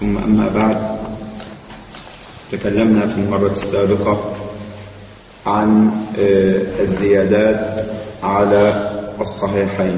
ثم أما بعد تكلمنا في المرة السابقة عن الزيادات على الصحيحين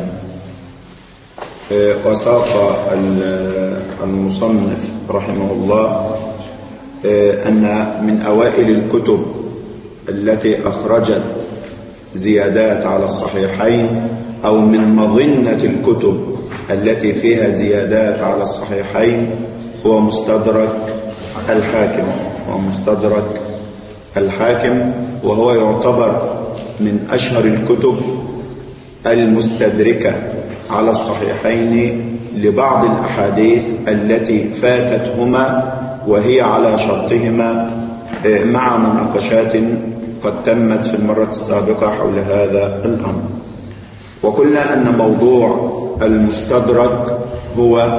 وساق المصنف رحمه الله أن من أوائل الكتب التي أخرجت زيادات على الصحيحين أو من مظنة الكتب التي فيها زيادات على الصحيحين هو مستدرك الحاكم هو مستدرك الحاكم وهو يعتبر من أشهر الكتب المستدركة على الصحيحين لبعض الأحاديث التي فاتتهما وهي على شرطهما مع مناقشات قد تمت في المرة السابقة حول هذا الأمر وقلنا أن موضوع المستدرك هو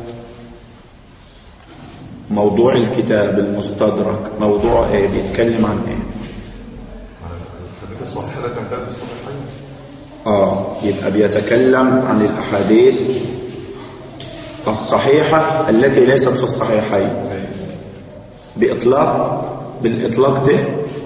موضوع الكتاب المستدرك موضوع ايه بيتكلم عن ايه الحديث الصحيحة التي كانت في الصحيحين اه يبقى بيتكلم عن الاحاديث الصحيحة التي ليست في الصحيحين بإطلاق بالإطلاق ده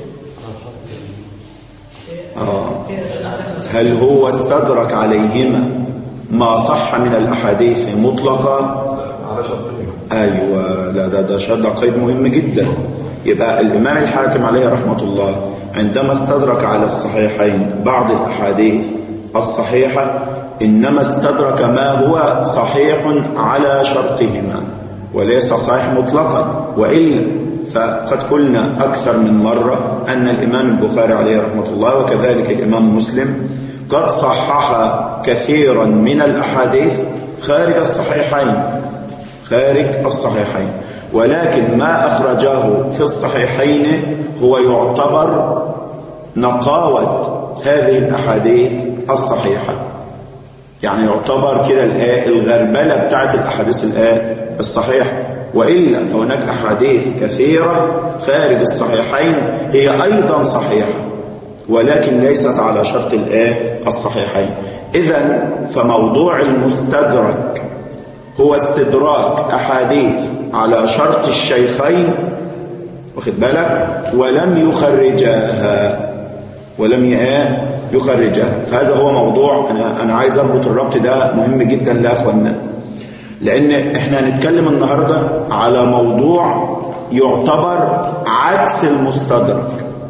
آه. هل هو استدرك عليهما ما صح من الأحاديث مطلقا على شرطهما أيوة لا ده ده شد قيد مهم جدا يبقى الإمام الحاكم عليه رحمة الله عندما استدرك على الصحيحين بعض الأحاديث الصحيحة إنما استدرك ما هو صحيح على شرطهما وليس صحيح مطلقا وإلا فقد قلنا أكثر من مرة أن الإمام البخاري عليه رحمة الله وكذلك الإمام مسلم قد صحح كثيرا من الأحاديث خارج الصحيحين خارج الصحيحين ولكن ما أخرجاه في الصحيحين هو يعتبر نقاوة هذه الأحاديث الصحيحة يعني يعتبر كده الآية الغربلة بتاعت الأحاديث الآية الصحيحة وإلا فهناك أحاديث كثيرة خارج الصحيحين هي أيضا صحيحة ولكن ليست على شرط الآية الصحيحين إذا فموضوع المستدرك هو استدراك أحاديث على شرط الشيخين واخد بالك ولم يخرجاها ولم يخرجها فهذا هو موضوع أنا, أنا عايز أربط الربط ده مهم جدا لأخواننا لأن إحنا هنتكلم النهاردة على موضوع يعتبر عكس المستدرك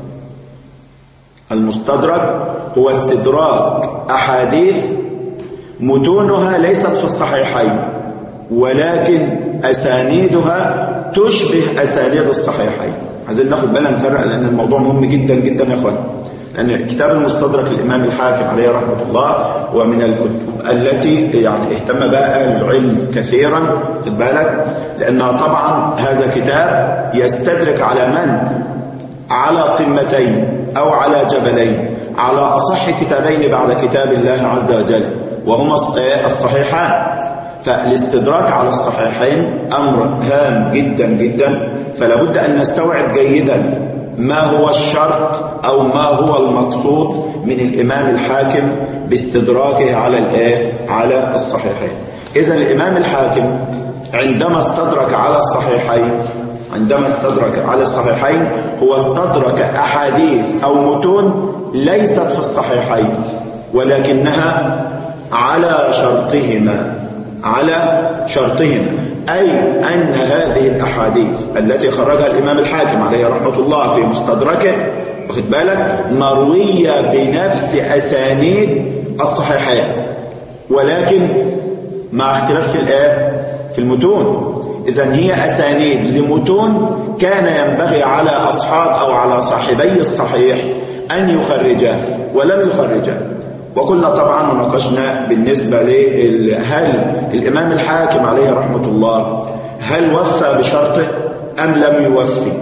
المستدرك هو استدراك أحاديث متونها ليست في الصحيحين ولكن أسانيدها تشبه أسانيد الصحيحين عايزين ناخد بالنا نفرق لأن الموضوع مهم جدا جدا يا أخوان لأن كتاب المستدرك للإمام الحاكم عليه رحمة الله ومن الكتب التي يعني اهتم بها أهل العلم كثيرا خد بالك لأنها طبعا هذا كتاب يستدرك على من على قمتين أو على جبلين على أصح كتابين بعد كتاب الله عز وجل وهما الصحيحان فالاستدراك على الصحيحين أمر هام جدا جدا فلا بد أن نستوعب جيدا ما هو الشرط أو ما هو المقصود من الإمام الحاكم باستدراكه على الآية على الصحيحين إذا الإمام الحاكم عندما استدرك على الصحيحين عندما استدرك على الصحيحين هو استدرك أحاديث أو متون ليست في الصحيحين ولكنها على شرطهما على شرطهما أي أن هذه الأحاديث التي خرجها الإمام الحاكم عليه رحمة الله في مستدركه واخد بالك مروية بنفس أسانيد الصحيحين ولكن مع اختلاف في الآية في المتون إذا هي أسانيد لمتون كان ينبغي على أصحاب أو على صاحبي الصحيح أن يخرجاه ولم يخرجاه وقلنا طبعا وناقشنا بالنسبة ل هل الإمام الحاكم عليه رحمة الله هل وفى بشرطه أم لم يوفي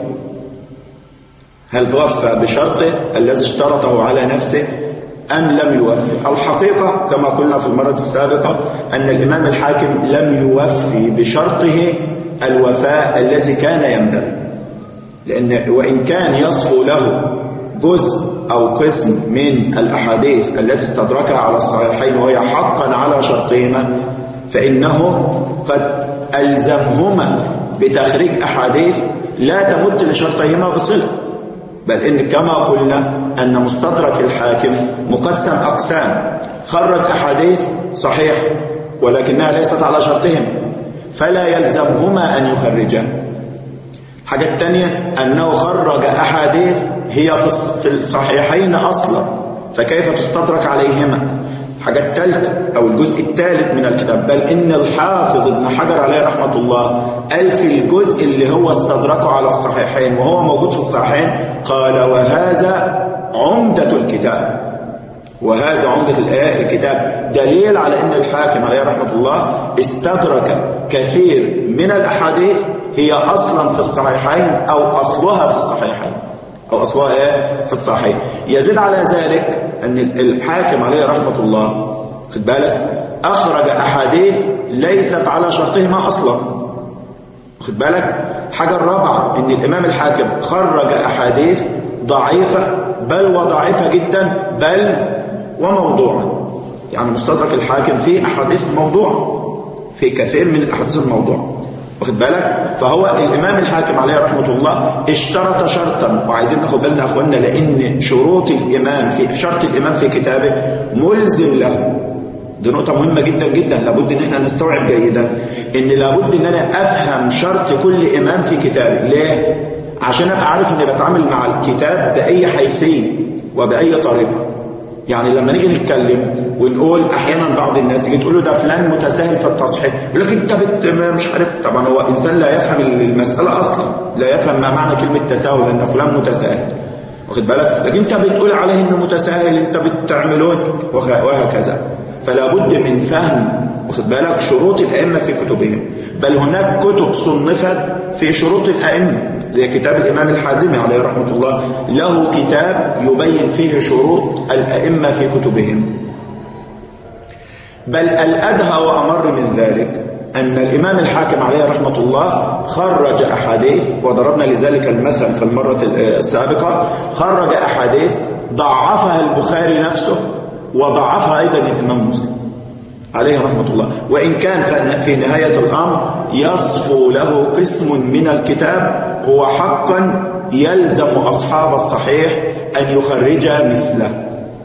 هل وفى بشرطه الذي اشترطه على نفسه أم لم يوفي الحقيقة كما قلنا في المرة السابقة أن الإمام الحاكم لم يوفي بشرطه الوفاء الذي كان ينبغي لأن وإن كان يصفو له جزء أو قسم من الأحاديث التي استدركها على الصحيحين وهي حقا على شرطهما فإنه قد ألزمهما بتخريج أحاديث لا تمت لشرطيهما بصلة بل إن كما قلنا أن مستدرك الحاكم مقسم أقسام خرج أحاديث صحيح ولكنها ليست على شرطهم فلا يلزمهما أن يخرجا حاجة الثانية أنه خرج أحاديث هي في الصحيحين أصلا فكيف تستدرك عليهما حاجة الثالثة أو الجزء الثالث من الكتاب بل إن الحافظ ابن حجر عليه رحمة الله قال في الجزء اللي هو استدركه على الصحيحين وهو موجود في الصحيحين قال وهذا عمدة الكتاب وهذا عمدة الآية الكتاب دليل على أن الحاكم عليه رحمة الله استدرك كثير من الأحاديث هي أصلا في الصحيحين أو أصلها في الصحيحين أو أصلها إيه؟ في الصحيح يزيد على ذلك أن الحاكم عليه رحمة الله خد بالك أخرج أحاديث ليست على شرطهما أصلا خد بالك حاجة الرابعة أن الإمام الحاكم خرج أحاديث ضعيفة بل وضعيفة جدا بل وموضوعة يعني مستدرك الحاكم فيه أحاديث موضوعة في كثير من الأحاديث الموضوعة واخد بالك فهو الإمام الحاكم عليه رحمة الله اشترط شرطا وعايزين ناخد بالنا أخوانا لأن شروط الإمام في شرط الإمام في كتابه ملزم له دي نقطة مهمة جدا جدا لابد ان احنا نستوعب جيدا ان لابد ان انا افهم شرط كل امام في كتابه ليه؟ عشان ابقى عارف اني بتعامل مع الكتاب بأي حيثية وبأي طريقة يعني لما نيجي نتكلم ونقول احيانا بعض الناس تيجي تقول له ده فلان متساهل في التصحيح يقول لك انت بت مش عارف طبعا هو انسان لا يفهم المساله اصلا لا يفهم ما معنى كلمه تساهل ان فلان متساهل واخد بالك لكن انت بتقول عليه انه متساهل انت بتعملون وهكذا فلا بد من فهم واخد بالك شروط الائمه في كتبهم بل هناك كتب صنفت في شروط الائمه زي كتاب الإمام الحازمي عليه رحمة الله له كتاب يبين فيه شروط الأئمة في كتبهم بل الأدهى وأمر من ذلك أن الإمام الحاكم عليه رحمة الله خرج أحاديث وضربنا لذلك المثل في المرة السابقة خرج أحاديث ضعفها البخاري نفسه وضعفها أيضا الإمام مسلم عليه رحمة الله وإن كان في نهاية الأمر يصفو له قسم من الكتاب هو حقا يلزم أصحاب الصحيح أن يخرج مثله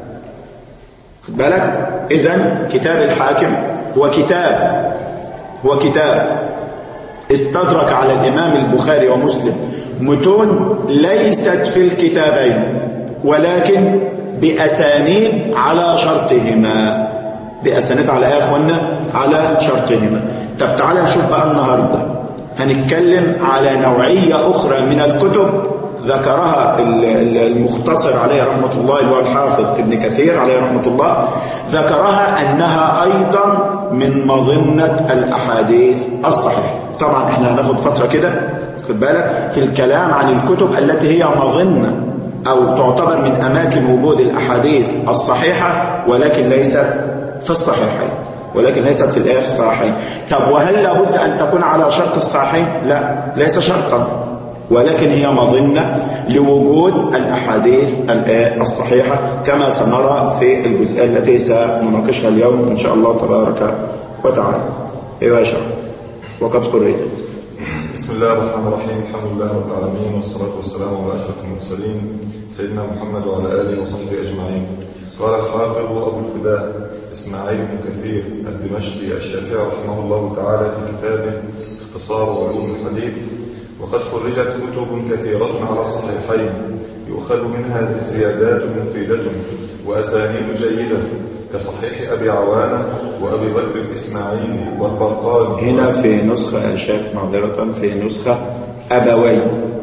خد بالك إذن كتاب الحاكم هو كتاب هو كتاب استدرك على الإمام البخاري ومسلم متون ليست في الكتابين ولكن بأسانيد على شرطهما بأسانيد على ايه يا اخوانا على شرطهما طب تعالى نشوف بقى النهارده هنتكلم على نوعية أخرى من الكتب ذكرها المختصر عليه رحمة الله اللي هو الحافظ ابن كثير عليه رحمة الله ذكرها أنها أيضا من مظنة الأحاديث الصحيحة طبعا احنا هناخد فترة كده خد بالك في الكلام عن الكتب التي هي مظنة أو تعتبر من أماكن وجود الأحاديث الصحيحة ولكن ليست في الصحيحين ولكن ليست في الآية في الصحيحين طب وهل لابد أن تكون على شرط الصحيحين لا ليس شرطا ولكن هي مظنة لوجود الأحاديث الصحيحة كما سنرى في الجزئية التي سنناقشها اليوم إن شاء الله تبارك وتعالى أيها يا وقد خرجت بسم الله الرحمن الرحيم الحمد لله رب العالمين والصلاة والسلام على أشرف المرسلين سيدنا محمد وعلى آله وصحبه أجمعين قال الحافظ أبو الفداء إسماعيل بن كثير الدمشقي الشافعي رحمه الله تعالى في كتابه اختصار علوم الحديث وقد خرجت كتب كثيرة على الصحيحين يؤخذ منها زيادات مفيدة وأسانيد جيدة كصحيح أبي عوانة وأبي بكر الإسماعيلي والبرقاني هنا في نسخة يا شيخ معذرة في نسخة أبوي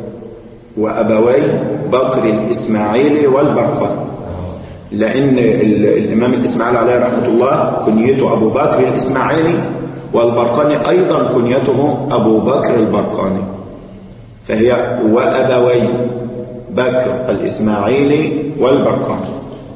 وأبوي بكر الإسماعيلي والبرقاني لأن الإمام الإسماعيلي عليه رحمة الله كنيته أبو بكر الإسماعيلي والبرقاني أيضا كنيته أبو بكر البرقاني فهي وأبوي بكر الإسماعيلي والبرقاني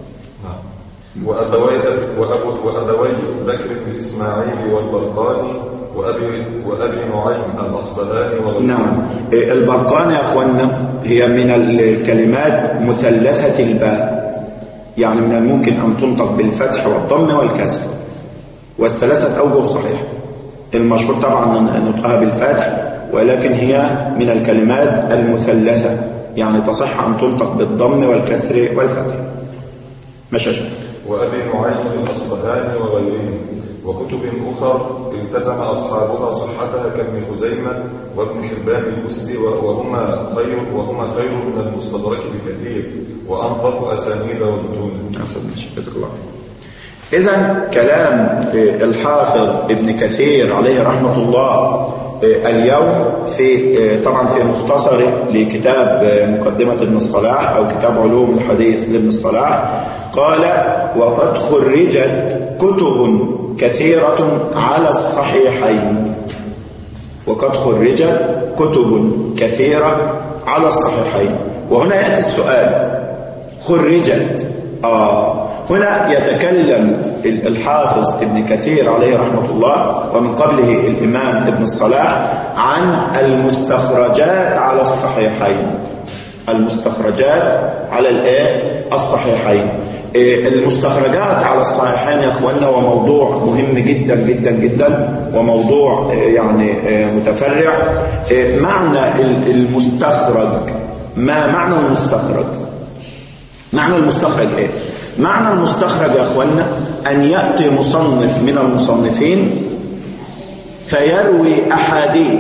وأبوي وأبوي بكر الإسماعيلي والبرقاني وأبي, وأبي نعيم الأصبهاني وغيره نعم البرقاني يا أخوانا هي من الكلمات مثلثة الباء يعني من الممكن أن تنطق بالفتح والضم والكسر والثلاثة أوجه صحيح المشهور طبعا نطقها بالفتح ولكن هي من الكلمات المثلثة يعني تصح أن تنطق بالضم والكسر والفتح ماشي يا شيخ وأبي نعيم الأصبهاني وغيره وكتب أخر التزم أصحابها صحتها كابن خزيمة وابن حبان البسري وهما خير وهما خير من المستدرك بكثير وأنظف أسانيد ومتون جزاك الله إذا كلام الحافظ ابن كثير عليه رحمة الله اليوم في طبعا في مختصر لكتاب مقدمة ابن الصلاح أو كتاب علوم الحديث لابن الصلاح قال وقد خرجت كتب كثيرة على الصحيحين وقد خرجت كتب كثيرة على الصحيحين وهنا يأتي السؤال خرجت آه هنا يتكلم الحافظ ابن كثير عليه رحمة الله ومن قبله الإمام ابن الصلاح عن المستخرجات على الصحيحين المستخرجات على الايه الصحيحين المستخرجات على الصحيحين يا اخواننا هو موضوع مهم جدا جدا جدا وموضوع يعني متفرع معنى المستخرج ما معنى المستخرج معنى المستخرج ايه معنى المستخرج يا اخوانا ان ياتي مصنف من المصنفين فيروي احاديث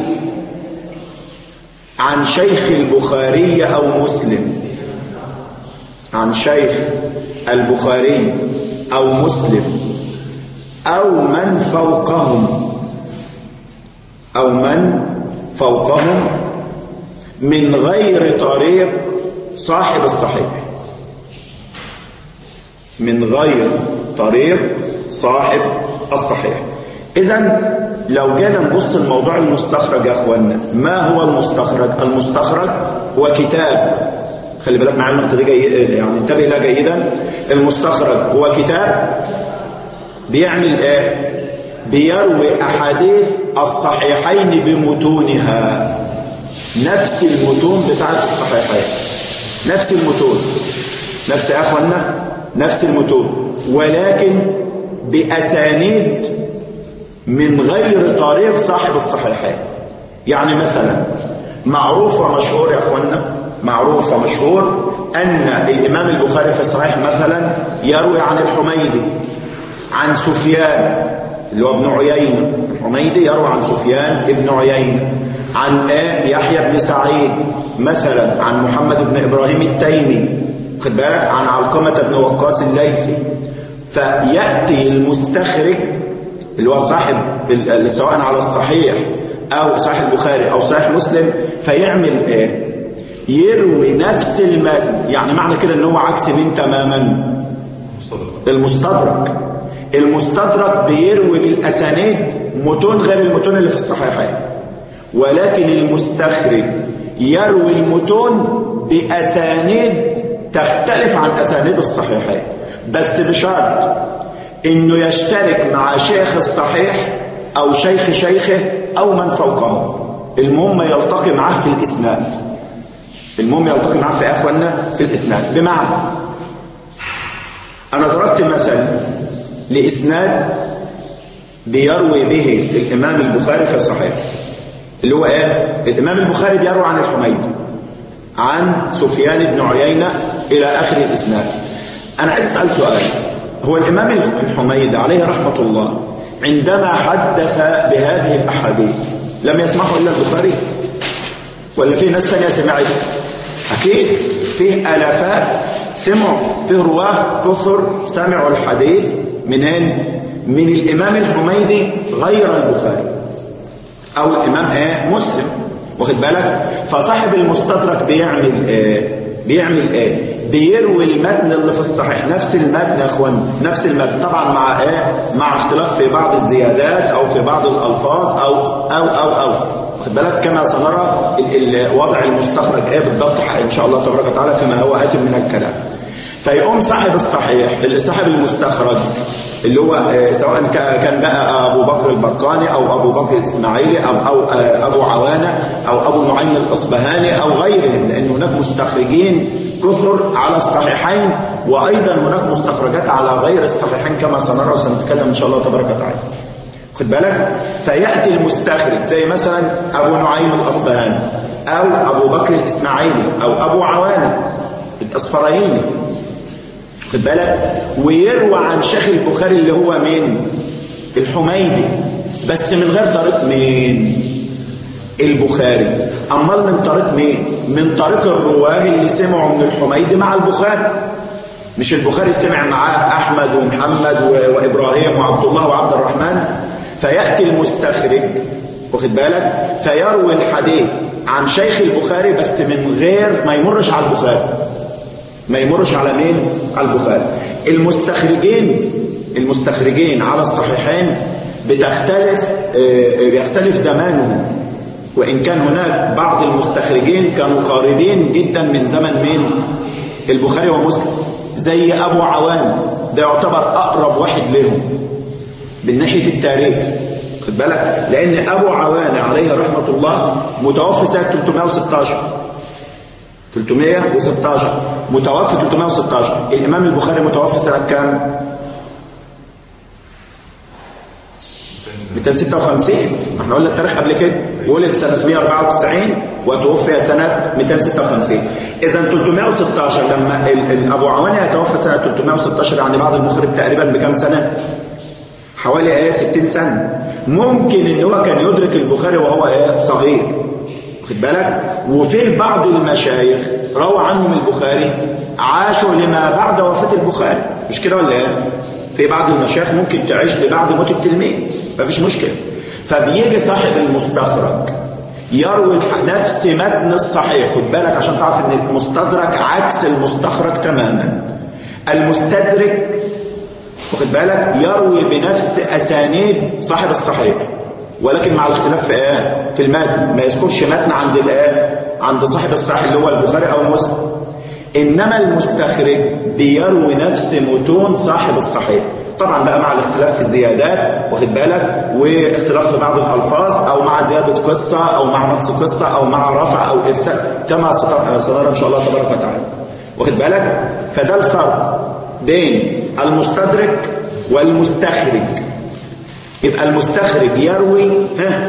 عن شيخ البخاري او مسلم عن شيخ البخاري او مسلم او من فوقهم او من فوقهم من غير طريق صاحب الصحيح من غير طريق صاحب الصحيح اذا لو جينا نبص الموضوع المستخرج يا اخوانا ما هو المستخرج المستخرج هو كتاب خلي بالك معايا النقطه دي جي... يعني انتبه لها جيدا المستخرج هو كتاب بيعمل ايه بيروي احاديث الصحيحين بمتونها نفس المتون بتاعت الصحيحين نفس المتون نفس يا اخوانا نفس المتون ولكن بأسانيد من غير طريق صاحب الصحيحين يعني مثلا معروف ومشهور يا اخوانا معروف ومشهور أن الإمام البخاري في الصحيح مثلا يروي عن الحميدي عن سفيان اللي هو ابن عيينة الحميدي يروي عن سفيان ابن عيينة عن آه يحيى بن سعيد مثلا عن محمد بن إبراهيم التيمي خد بالك عن علقمة بن وقاص الليثي فيأتي المستخرج اللي هو صاحب سواء على الصحيح أو صحيح البخاري أو صحيح مسلم فيعمل ايه يروي نفس المتن يعني معنى كده ان هو عكس مين تماما المستدرك المستدرك بيروي بالاسانيد متون غير المتون اللي في الصحيحين ولكن المستخرج يروي المتون باسانيد تختلف عن اسانيد الصحيحين بس بشرط انه يشترك مع شيخ الصحيح او شيخ شيخه او من فوقه المهم يلتقي معاه في الاسناد المهم يلتقي معاه في اخوانا في الاسناد بمعنى انا ضربت مثل لاسناد بيروي به الامام البخاري في الصحيح اللي هو ايه الامام البخاري بيروي عن الحميدي عن سفيان بن عيينة الى اخر الاسناد انا عايز اسال سؤال هو الامام الحميدي عليه رحمه الله عندما حدث بهذه الاحاديث لم يسمعه الا البخاري ولا في ناس ثانيه سمعت أكيد فيه ألفات سمعوا فيه رواه كثر سمعوا الحديث منين؟ من الإمام الحميدي غير البخاري أو الإمام إيه؟ مسلم واخد بالك؟ فصاحب المستدرك بيعمل إيه؟ بيعمل إيه؟ بيروي المتن اللي في الصحيح نفس المتن يا اخوان نفس المتن طبعا مع ايه مع اختلاف في بعض الزيادات او في بعض الالفاظ او او او او واخد بالك كما سنرى وضع المستخرج ايه بالضبط ان شاء الله تبارك وتعالى فيما هو اتم من الكلام فيقوم صاحب الصحيح صاحب المستخرج اللي هو سواء كان بقى ابو بكر البرقاني او ابو بكر الاسماعيلي او او ابو عوانه او ابو نعيم الاصبهاني او غيرهم لان هناك مستخرجين كثر على الصحيحين وايضا هناك مستخرجات على غير الصحيحين كما سنرى وسنتكلم ان شاء الله تبارك وتعالى خد بالك فيأتي المستخرج زي مثلا أبو نعيم الأصبهاني أو أبو بكر الإسماعيلي أو أبو عوانة الأصفرايني خد بالك ويروى عن شيخ البخاري اللي هو مين الحميدي بس من غير طريق مين البخاري أمال من طريق مين من طريق الرواه اللي سمعوا من الحميدي مع البخاري مش البخاري سمع معاه أحمد ومحمد وإبراهيم وعبد الله وعبد الرحمن فيأتي المستخرج واخد بالك فيروي الحديث عن شيخ البخاري بس من غير ما يمرش على البخاري ما يمرش على مين على البخاري المستخرجين المستخرجين على الصحيحين بتختلف بيختلف زمانهم وإن كان هناك بعض المستخرجين كانوا قاربين جدا من زمن مين البخاري ومسلم زي أبو عوان ده يعتبر أقرب واحد لهم من ناحية التاريخ خد بالك لأن أبو عوان عليه رحمة الله متوفي سنة 316 316 متوفي 316 الإمام البخاري متوفي سنة كام 256 احنا قلنا التاريخ قبل كده ولد سنة 194 وتوفي سنة 256 إذا 316 لما أبو عوان يتوفى سنة 316 يعني بعد المخرج تقريبا بكم سنة حوالي ايه 60 سنة ممكن ان هو كان يدرك البخاري وهو ايه صغير خد بالك وفيه بعض المشايخ روى عنهم البخاري عاشوا لما بعد وفاة البخاري مش كده ولا ايه في بعض المشايخ ممكن تعيش لبعد موت التلميذ مفيش مشكلة فبيجي صاحب المستخرج يروي نفس متن الصحيح خد بالك عشان تعرف ان المستدرك عكس المستخرج تماما المستدرك واخد بالك يروي بنفس أسانيد صاحب الصحيح ولكن مع الاختلاف في ايه في المتن ما يذكرش متن عند الايه عند صاحب الصحيح اللي هو البخاري او مسلم انما المستخرج بيروي نفس متون صاحب الصحيح طبعا بقى مع الاختلاف في الزيادات واخد بالك واختلاف في بعض الالفاظ او مع زياده قصه او مع نقص قصه او مع رفع او ارسال كما سنرى ان شاء الله تبارك وتعالى واخد بالك فده الفرق بين المستدرك والمستخرج يبقى المستخرج يروي ها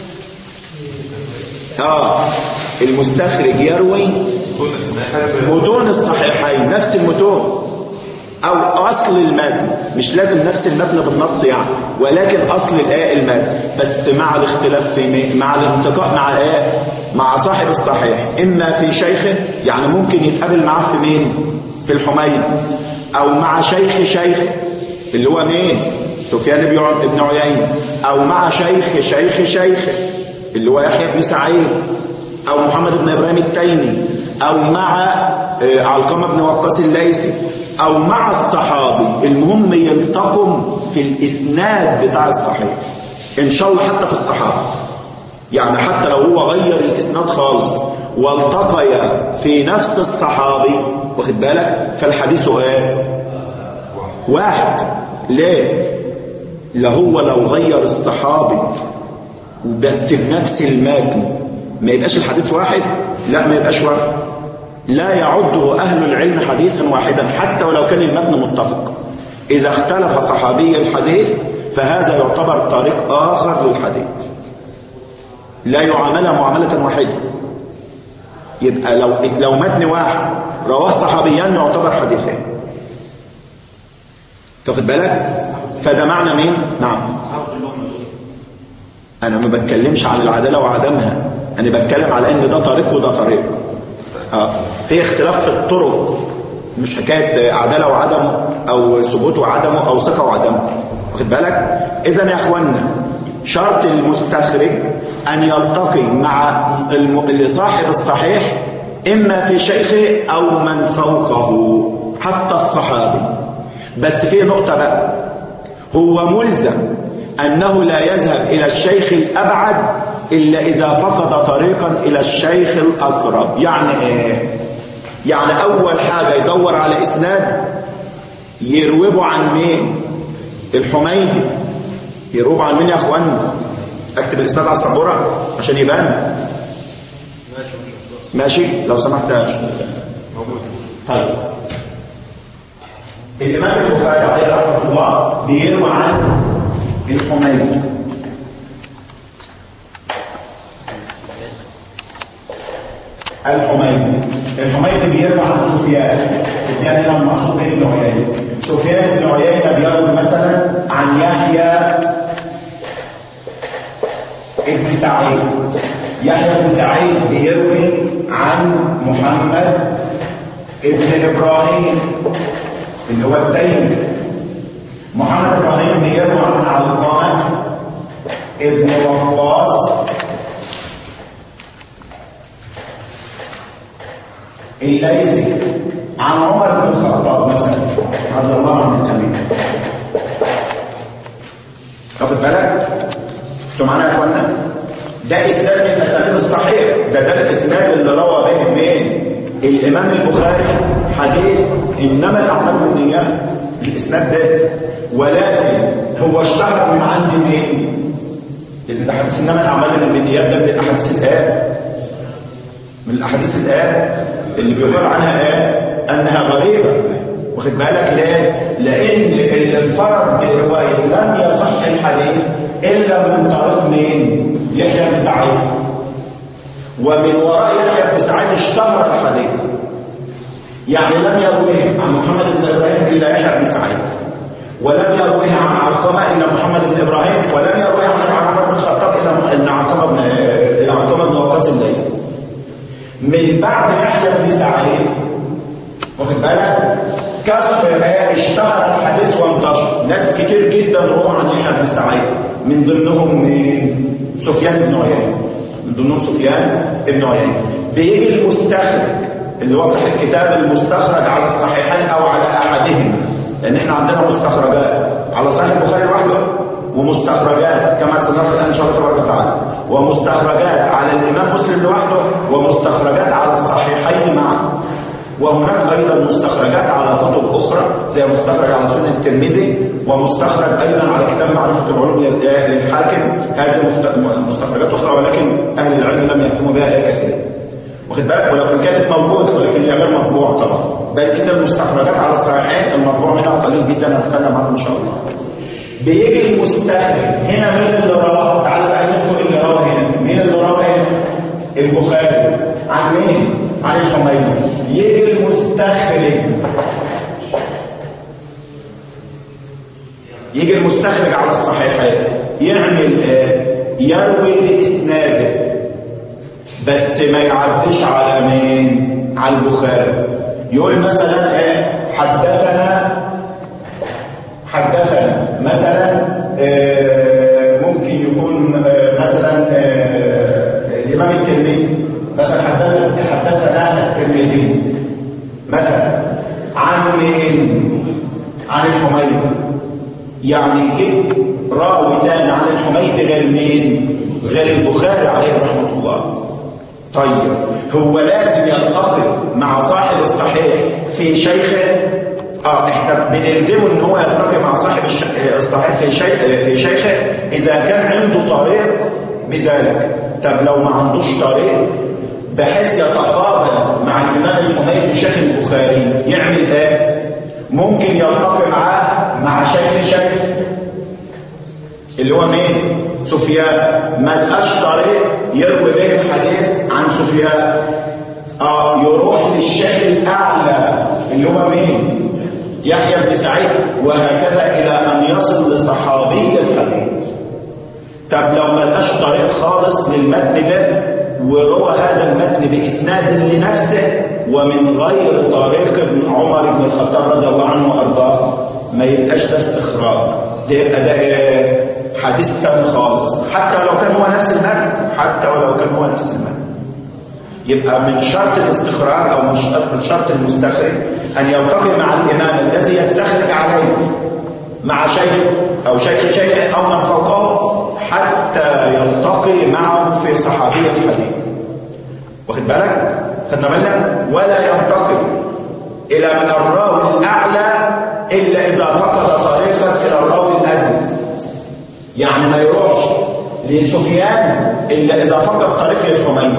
اه المستخرج يروي متون الصحيحين نفس المتون او اصل المتن مش لازم نفس المتن بالنص يعني ولكن اصل الايه المتن بس مع الاختلاف في مع الانتقاء مع ايه مع صاحب الصحيح اما في شيخه يعني ممكن يتقابل معاه في مين في الحميد او مع شيخ شيخ اللي هو مين سفيان بن عيينة او مع شيخ شيخ شيخ اللي هو يحيى بن سعيد او محمد بن ابراهيم التيمي او مع علقمه بن وقاص الليثي او مع الصحابي المهم يلتقم في الاسناد بتاع الصحيح ان شاء الله حتى في الصحابه يعني حتى لو هو غير الاسناد خالص والتقيا في نفس الصحابي واخد بالك فالحديث ايه واحد ليه لا هو لو غير الصحابي وبس بنفس المتن ما يبقاش الحديث واحد لا ما يبقاش واحد لا يعده أهل العلم حديثا واحدا حتى ولو كان المتن متفق إذا اختلف صحابي الحديث فهذا يعتبر طريق آخر للحديث لا يعامل معاملة واحدة يبقى لو لو متن واحد رواه صحابيان يعتبر حديثين تاخد بالك فده معنى مين نعم انا ما بتكلمش عن العداله وعدمها انا بتكلم على ان ده طريق وده طريق اه في اختلاف في الطرق مش حكايه عداله وعدمه او ثبوت وعدمه او ثقه وعدمه واخد بالك اذا يا اخوانا شرط المستخرج ان يلتقي مع الم... صاحب الصحيح اما في شيخه او من فوقه حتى الصحابي بس في نقطه بقى هو ملزم أنه لا يذهب إلى الشيخ الأبعد إلا إذا فقد طريقا إلى الشيخ الأقرب يعني إيه؟ يعني أول حاجة يدور على إسناد يروبه عن مين الحميدي يروبه عن مين يا أخوان أكتب الإسناد على السبورة عشان يبان ماشي لو سمحت يا طيب الإمام البخاري عليه رحمة الله بيروي عن الحميدي الحميدي الحميدي بيروي عن سفيان سفيان هنا المقصود به ابن عيينه سفيان بن عيينه بيروي مثلا عن يحيى ابن سعيد يحيى بن سعيد بيروي عن محمد ابن ابراهيم اللي هو التيمي محمد ابراهيم بيروي عن علقمه ابن وقاص الليثي عن عمر بن الخطاب مثلا رضي الله عنه الجميع واخد بالك انتوا معانا يا اخوانا ده اسناد من الاسانيد الصحيح ده ده الاسناد اللي روى به مين الامام البخاري حديث انما الاعمال بالنيات الاسناد ده ولكن هو اشتهر من عند مين لان ده حديث انما الاعمال بالنيات ده من الاحاديث الاب من الاحاديث الاب اللي بيقول عنها ايه انها غريبه واخد بالك ليه لان اللي انفرد بروايه لم يصح الحديث الا من طريق مين يحيى بن سعيد ومن وراء يحيى بن سعيد اشتهر الحديث يعني لم يرويه عن محمد بن ابراهيم الا يحيى بن سعيد ولم يرويه عن علقمه الا محمد بن ابراهيم ولم يرويه عن عمر بن الخطاب الا ان علقمه بن علقمه بن وقاص الليثي من بعد يحيى بن سعيد واخد بالك كسر اشتهر الحديث وانتشر ناس كتير جدا رووا عن يحيى بن سعيد من ضمنهم مين سفيان بن عيينه من ضمنهم سفيان بن عيينه بيجي المستخرج اللي هو صاحب الكتاب المستخرج على الصحيحين او على احدهما لان احنا عندنا مستخرجات على صحيح البخاري لوحده ومستخرجات كما سنرى الان ان شاء الله تبارك وتعالى ومستخرجات على الامام مسلم لوحده ومستخرجات على الصحيحين معا وهناك ايضا مستخرجات على كتب اخرى زي مستخرج على سنن الترمذي ومستخرج ايضا على كتاب معرفه العلوم للحاكم هذه مستخرجات اخرى ولكن اهل العلم لم يهتموا بها اي كثير واخد بالك ولو كانت موجوده ولكن هي غير مطبوعه طبعا بل كده المستخرجات على الصحيحين المطبوع منها قليل جدا هنتكلم عنه ان شاء الله بيجي المستخرج هنا مين اللي رواه تعالى بقى نذكر اللي رواه هنا مين اللي رواه هنا البخاري عن مين عن الحميدي يجي المستخرج يجي المستخرج على الصحيحين يعمل ايه يروي باسناده بس ما يعديش على مين على البخاري يقول مثلا ايه حدثنا حدثنا مثلا آه ممكن يكون آه مثلا آه الامام الترمذي مثلا حدثنا حدثنا الترمذي مثلا عن مين عن الحميد يعني جيب راوي تاني عن الحميد غير مين غير البخاري عليه رحمه الله طيب هو لازم يلتقي مع صاحب الصحيح في شيخه اه احنا بنلزمه ان هو يلتقي مع صاحب الصحيح في شيخ في شيخه اذا كان عنده طريق بذلك طب لو ما عندوش طريق بحيث يتقابل مع الامام الحميدي شيخ البخاري يعمل ايه ممكن يلتقي معاه مع شيخ شيخ اللي هو مين سفيان ما لقاش طريق يروي به الحديث عن سفيان اه يروح للشيخ الاعلى اللي هو مين يحيى بن سعيد وهكذا الى ان يصل لصحابي الحديث طب لو ما لقاش طريق خالص للمتن ده وروى هذا المتن باسناد لنفسه ومن غير طريق ابن عمر بن الخطاب رضي الله عنه وارضاه ما يبقاش ده استخراج ده يبقى ده حديث تام خالص حتى لو كان هو نفس المتن حتى ولو كان هو نفس المتن يبقى من شرط الاستخراج او من شرط, من شرط المستخرج ان يلتقي مع الامام الذي يستخرج عليه مع شيخ او شيخ شيخ او من فوقه حتى يلتقي معه في صحابي الحديث واخد بالك خدنا بالنا ولا ينتقل الى الراوي الاعلى الا اذا فقد طريقا الى الراوي الادنى يعني ما يروحش لسفيان الا اذا فقد طريق الحميد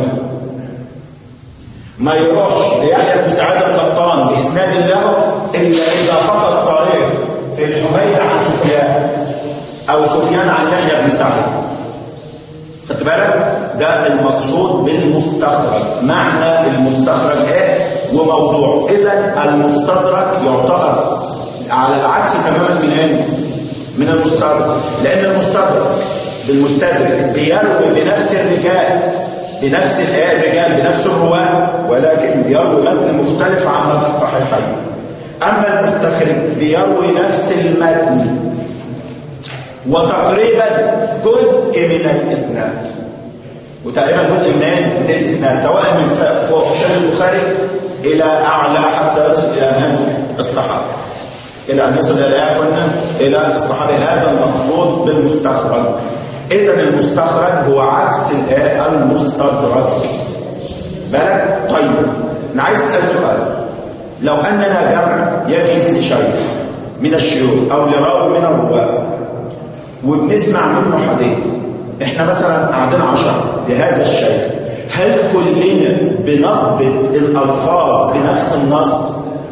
ما يروحش ليحيى بن سعيد القطان باسناد له الا اذا فقد طريق الحميد عن سفيان او سفيان عن يحيى بن سعيد خدت بالك ده المقصود بالمستخرج معنى المستخرج ايه وموضوع اذا المستدرك يعتبر على العكس تماما من ايه من المستدرك لان المستدرك بالمستدرك بيروي بنفس الرجال بنفس الرجال بنفس الرواه ولكن بيروي متن مختلف عما في الصحيحين اما المستخرج بيروي نفس المتن وتقريبا جزء من الاسناد وتقريبا جزء من من الاسناد سواء من فوق شيخ البخاري الى اعلى حتى يصل الى من الصحابه الى ان يصل الى اخواننا الى الصحابه هذا المقصود بالمستخرج اذا المستخرج هو عكس المستدرك بالك طيب انا عايز اسال سؤال لو اننا جمع يجلس لشيخ من الشيوخ او لراوي من الرواه وبنسمع منه حديث احنا مثلا قاعدين عشرة لهذا الشيخ هل كلنا بنضبط الالفاظ بنفس النص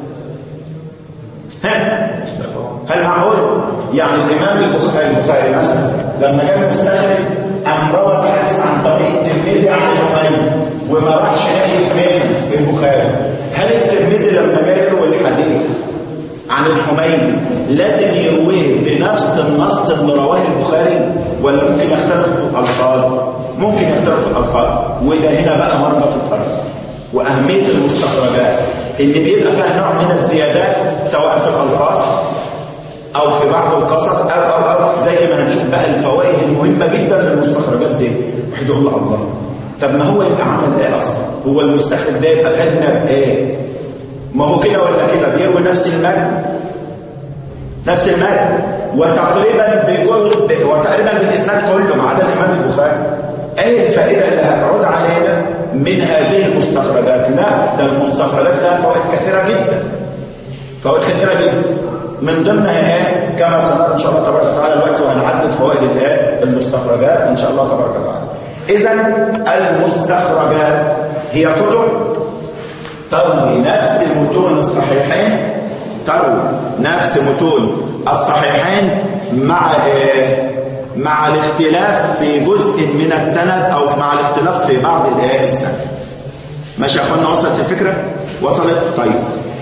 ها هل معقول يعني الامام البخاري البخاري مثلا لما جاء المستخرج قام روى الحديث عن طريق الترمذي عن الحميدي وما راحش ناحيه مين في البخاري هل الترمذي لما جاء يروي الحديث عن الحميدي لازم يرويه بنفس النص اللي رواه البخاري ولا ممكن يختلف في الالفاظ ممكن يختلف في الالفاظ وده هنا بقى مربط الفرس واهميه المستخرجات اللي بيبقى فيها نوع من الزيادات سواء في الالفاظ او في بعض القصص او او او زي ما هنشوف بقى الفوائد المهمه جدا للمستخرجات دي واحد يقول الله طب ما هو يبقى عمل ايه اصلا هو المستخرج ده يبقى فادنا بايه ما هو كده ولا كده بيروي نفس المتن نفس المتن وتقريبا بجزء وتقريبا بالاسناد كله ما عدا الامام البخاري ايه الفائده اللي هتعود علينا من هذه المستخرجات لا ده المستخرجات لها فوائد كثيره جدا فوائد كثيره جدا من ضمنها ايه كما سنرى ان شاء الله تبارك وتعالى الوقت وهنعدد فوائد الايه المستخرجات ان شاء الله تبارك وتعالى اذا المستخرجات هي كتب تروي نفس متون الصحيحين تروي نفس متون الصحيحين مع إيه؟ مع الاختلاف في جزء من السند او مع الاختلاف في بعض الايه السند ماشي يا اخوانا وصلت الفكره وصلت طيب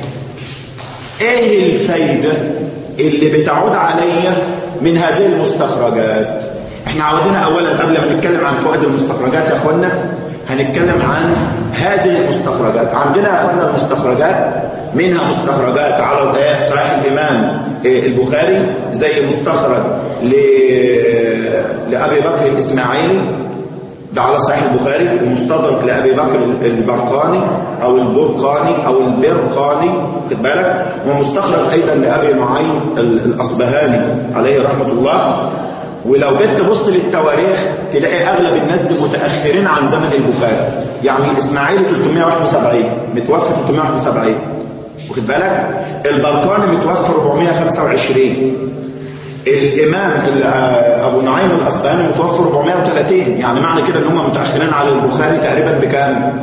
ايه الفايده اللي بتعود عليا من هذه المستخرجات احنا عودنا اولا قبل ما نتكلم عن فوائد المستخرجات يا اخوانا هنتكلم عن هذه المستخرجات عندنا يا اخوانا المستخرجات منها مستخرجات على صحيح الامام البخاري زي مستخرج ل... لابي بكر الاسماعيلي ده على صحيح البخاري ومستدرك لابي بكر البرقاني او البرقاني او البرقاني خد بالك ومستخرج ايضا لابي نعيم الاصبهاني عليه رحمه الله ولو جيت تبص للتواريخ تلاقي اغلب الناس دي متاخرين عن زمن البخاري يعني الاسماعيلي 371 متوفى 371 واخد بالك البرقاني متوفى 425 الامام ابو نعيم الاصبهاني متوفى 430 يعني معنى كده ان هم متاخرين على البخاري تقريبا بكام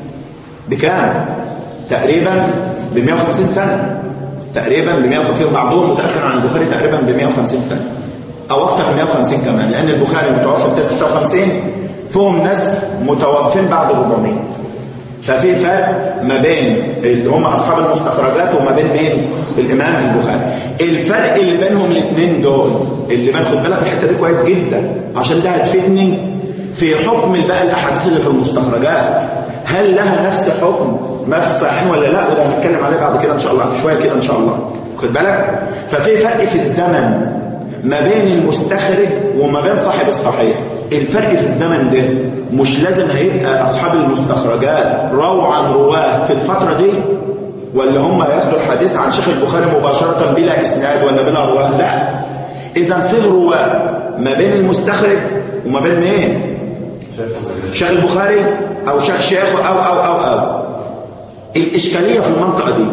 بكام تقريبا ب 150 سنه تقريبا ب 150 بعضهم متاخر عن البخاري تقريبا ب 150 سنه او اكثر من 150 كمان لان البخاري متوفى 56 فيهم ناس متوفين بعد 400 ففي فرق ما بين اللي هم اصحاب المستخرجات وما بين مين الامام البخاري الفرق اللي بينهم الاثنين دول اللي بناخد بالك الحته دي كويس جدا عشان ده هتفيدني في حكم بقى الاحاديث اللي في المستخرجات هل لها نفس حكم ما في الصحيحين ولا لا وده هنتكلم عليه بعد كده ان شاء الله شويه كده ان شاء الله خد بالك ففي فرق في الزمن ما بين المستخرج وما بين صاحب الصحيح الفرق في الزمن ده مش لازم هيبقى أصحاب المستخرجات رووا عن رواه في الفترة دي ولا هم ياخدوا الحديث عن شيخ البخاري مباشرة بلا إسناد ولا بلا رواه لا إذا فيه رواه ما بين المستخرج وما بين مين شيخ البخاري أو شيخ شيخه أو أو أو أو الإشكالية في المنطقة دي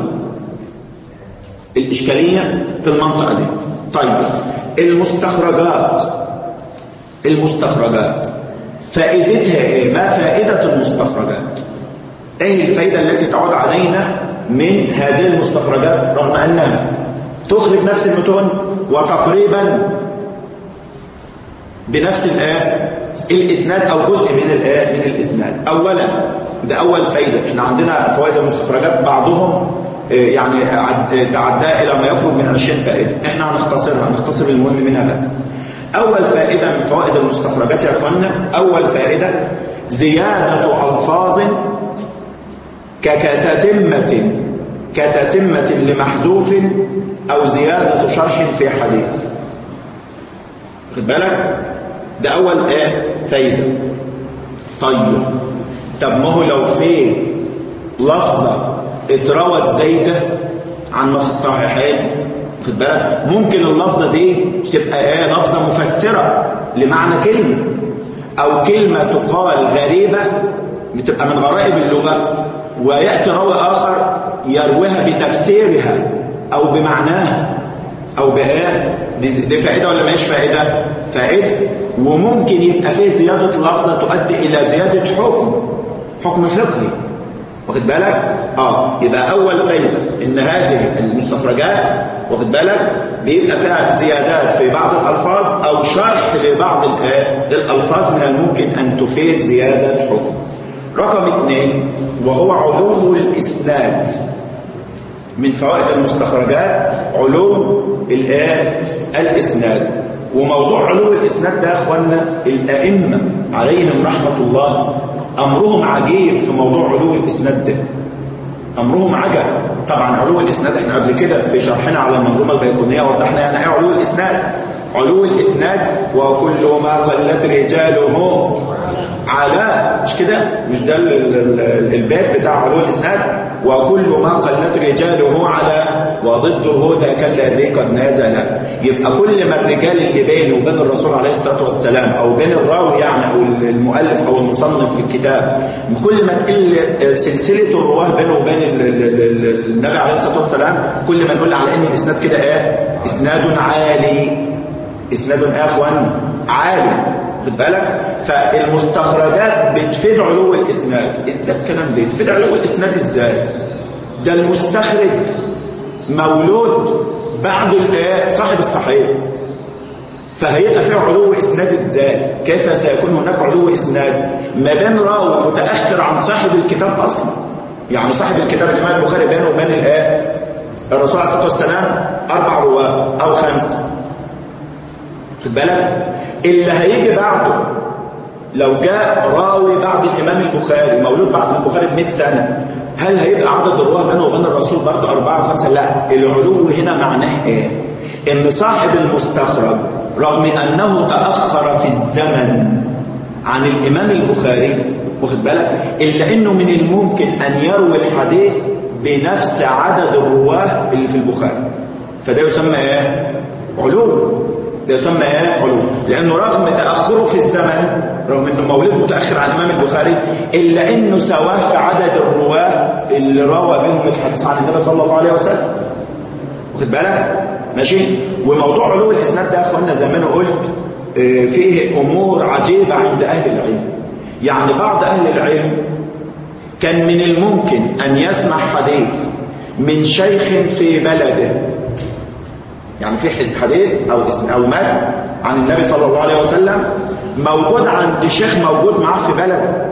الإشكالية في المنطقة دي طيب المستخرجات المستخرجات فائدتها ايه ما فائدة المستخرجات ايه الفائدة التي تعود علينا من هذه المستخرجات رغم انها تخرج نفس المتون وتقريبا بنفس الايه الاسناد او جزء من الايه من الاسناد اولا ده اول فايده احنا عندنا فوائد المستخرجات بعضهم يعني تعدى الى ما يقرب من 20 فائده احنا هنختصرها هنختصر المهم منها بس اول فائده من فوائد المستخرجات يا اخوانا اول فائده زياده الفاظ كتتمه كتتمه لمحذوف او زياده شرح في حديث خد بالك ده اول ايه فايده طيب طب ما هو لو في لفظه اتروت زايده عن ما في الصحيحين خد بالك ممكن اللفظه دي تبقى ايه لفظه مفسره لمعنى كلمه او كلمه تقال غريبه بتبقى من غرائب اللغه وياتي راوي اخر يرويها بتفسيرها او بمعناها او بايه دي فائده ولا ماهيش فائده فائده وممكن يبقى فيه زياده لفظه تؤدي الى زياده حكم حكم فقهي واخد بالك اه يبقى اول فايده ان هذه المستخرجات واخد بالك بيبقى فيها زيادات في بعض الالفاظ او شرح لبعض الالفاظ من الممكن ان تفيد زياده حكم رقم اثنين وهو علو الاسناد من فوائد المستخرجات علو الايه الاسناد وموضوع علو الاسناد ده يا اخوانا الائمه عليهم رحمه الله امرهم عجيب في موضوع علو الاسناد ده امرهم عجب طبعا علو الاسناد احنا قبل كده في شرحنا على المنظومه البيكونيه وضحنا يعني ايه علو الاسناد علو الاسناد وكل ما قلت رجاله على مش كده مش ده البيت بتاع علو الاسناد وكل ما قلت رجاله على وضده ذاك الذي قد نازل يبقى كل ما الرجال اللي بينه وبين الرسول عليه الصلاه والسلام او بين الراوي يعني او المؤلف او المصنف للكتاب كل ما تقل سلسله الرواه بينه وبين النبي عليه الصلاه والسلام كل ما نقول على ان الاسناد كده ايه اسناد عالي اسناد ايه يا اخوان عالي خد بالك فالمستخرجات بتفيد علو الاسناد ازاي الكلام ده بتفيد علو الاسناد ازاي ده المستخرج مولود بعد صاحب الصحيح فهيبقى فيه علو اسناد ازاي كيف سيكون هناك علو اسناد ما بين راوي متاخر عن صاحب الكتاب اصلا يعني صاحب الكتاب الامام البخاري بينه وبين الايه الرسول عليه الصلاه والسلام اربع رواه او خمسه خد بالك اللي هيجي بعده لو جاء راوي بعد الإمام البخاري مولود بعد البخاري ب 100 سنة هل هيبقى عدد الرواه بينه وبين الرسول برضه أربعة وخمسة؟ لا العلو هنا معناه إيه؟ إن صاحب المستخرج رغم أنه تأخر في الزمن عن الإمام البخاري واخد بالك إلا إنه من الممكن أن يروي الحديث بنفس عدد الرواه اللي في البخاري فده يسمى إيه؟ علو ده يسمى ايه علو لانه رغم تاخره في الزمن رغم انه مولود متاخر عن الامام البخاري الا انه سواه في عدد الرواه اللي روى بهم الحديث عن النبي صلى الله عليه وسلم واخد بالك ماشي وموضوع علو الاسناد ده يا اخوانا زي ما انا قلت فيه امور عجيبه عند اهل العلم يعني بعض اهل العلم كان من الممكن ان يسمع حديث من شيخ في بلده يعني في حديث أو اسم أو مات عن النبي صلى الله عليه وسلم موجود عند شيخ موجود معاه في بلد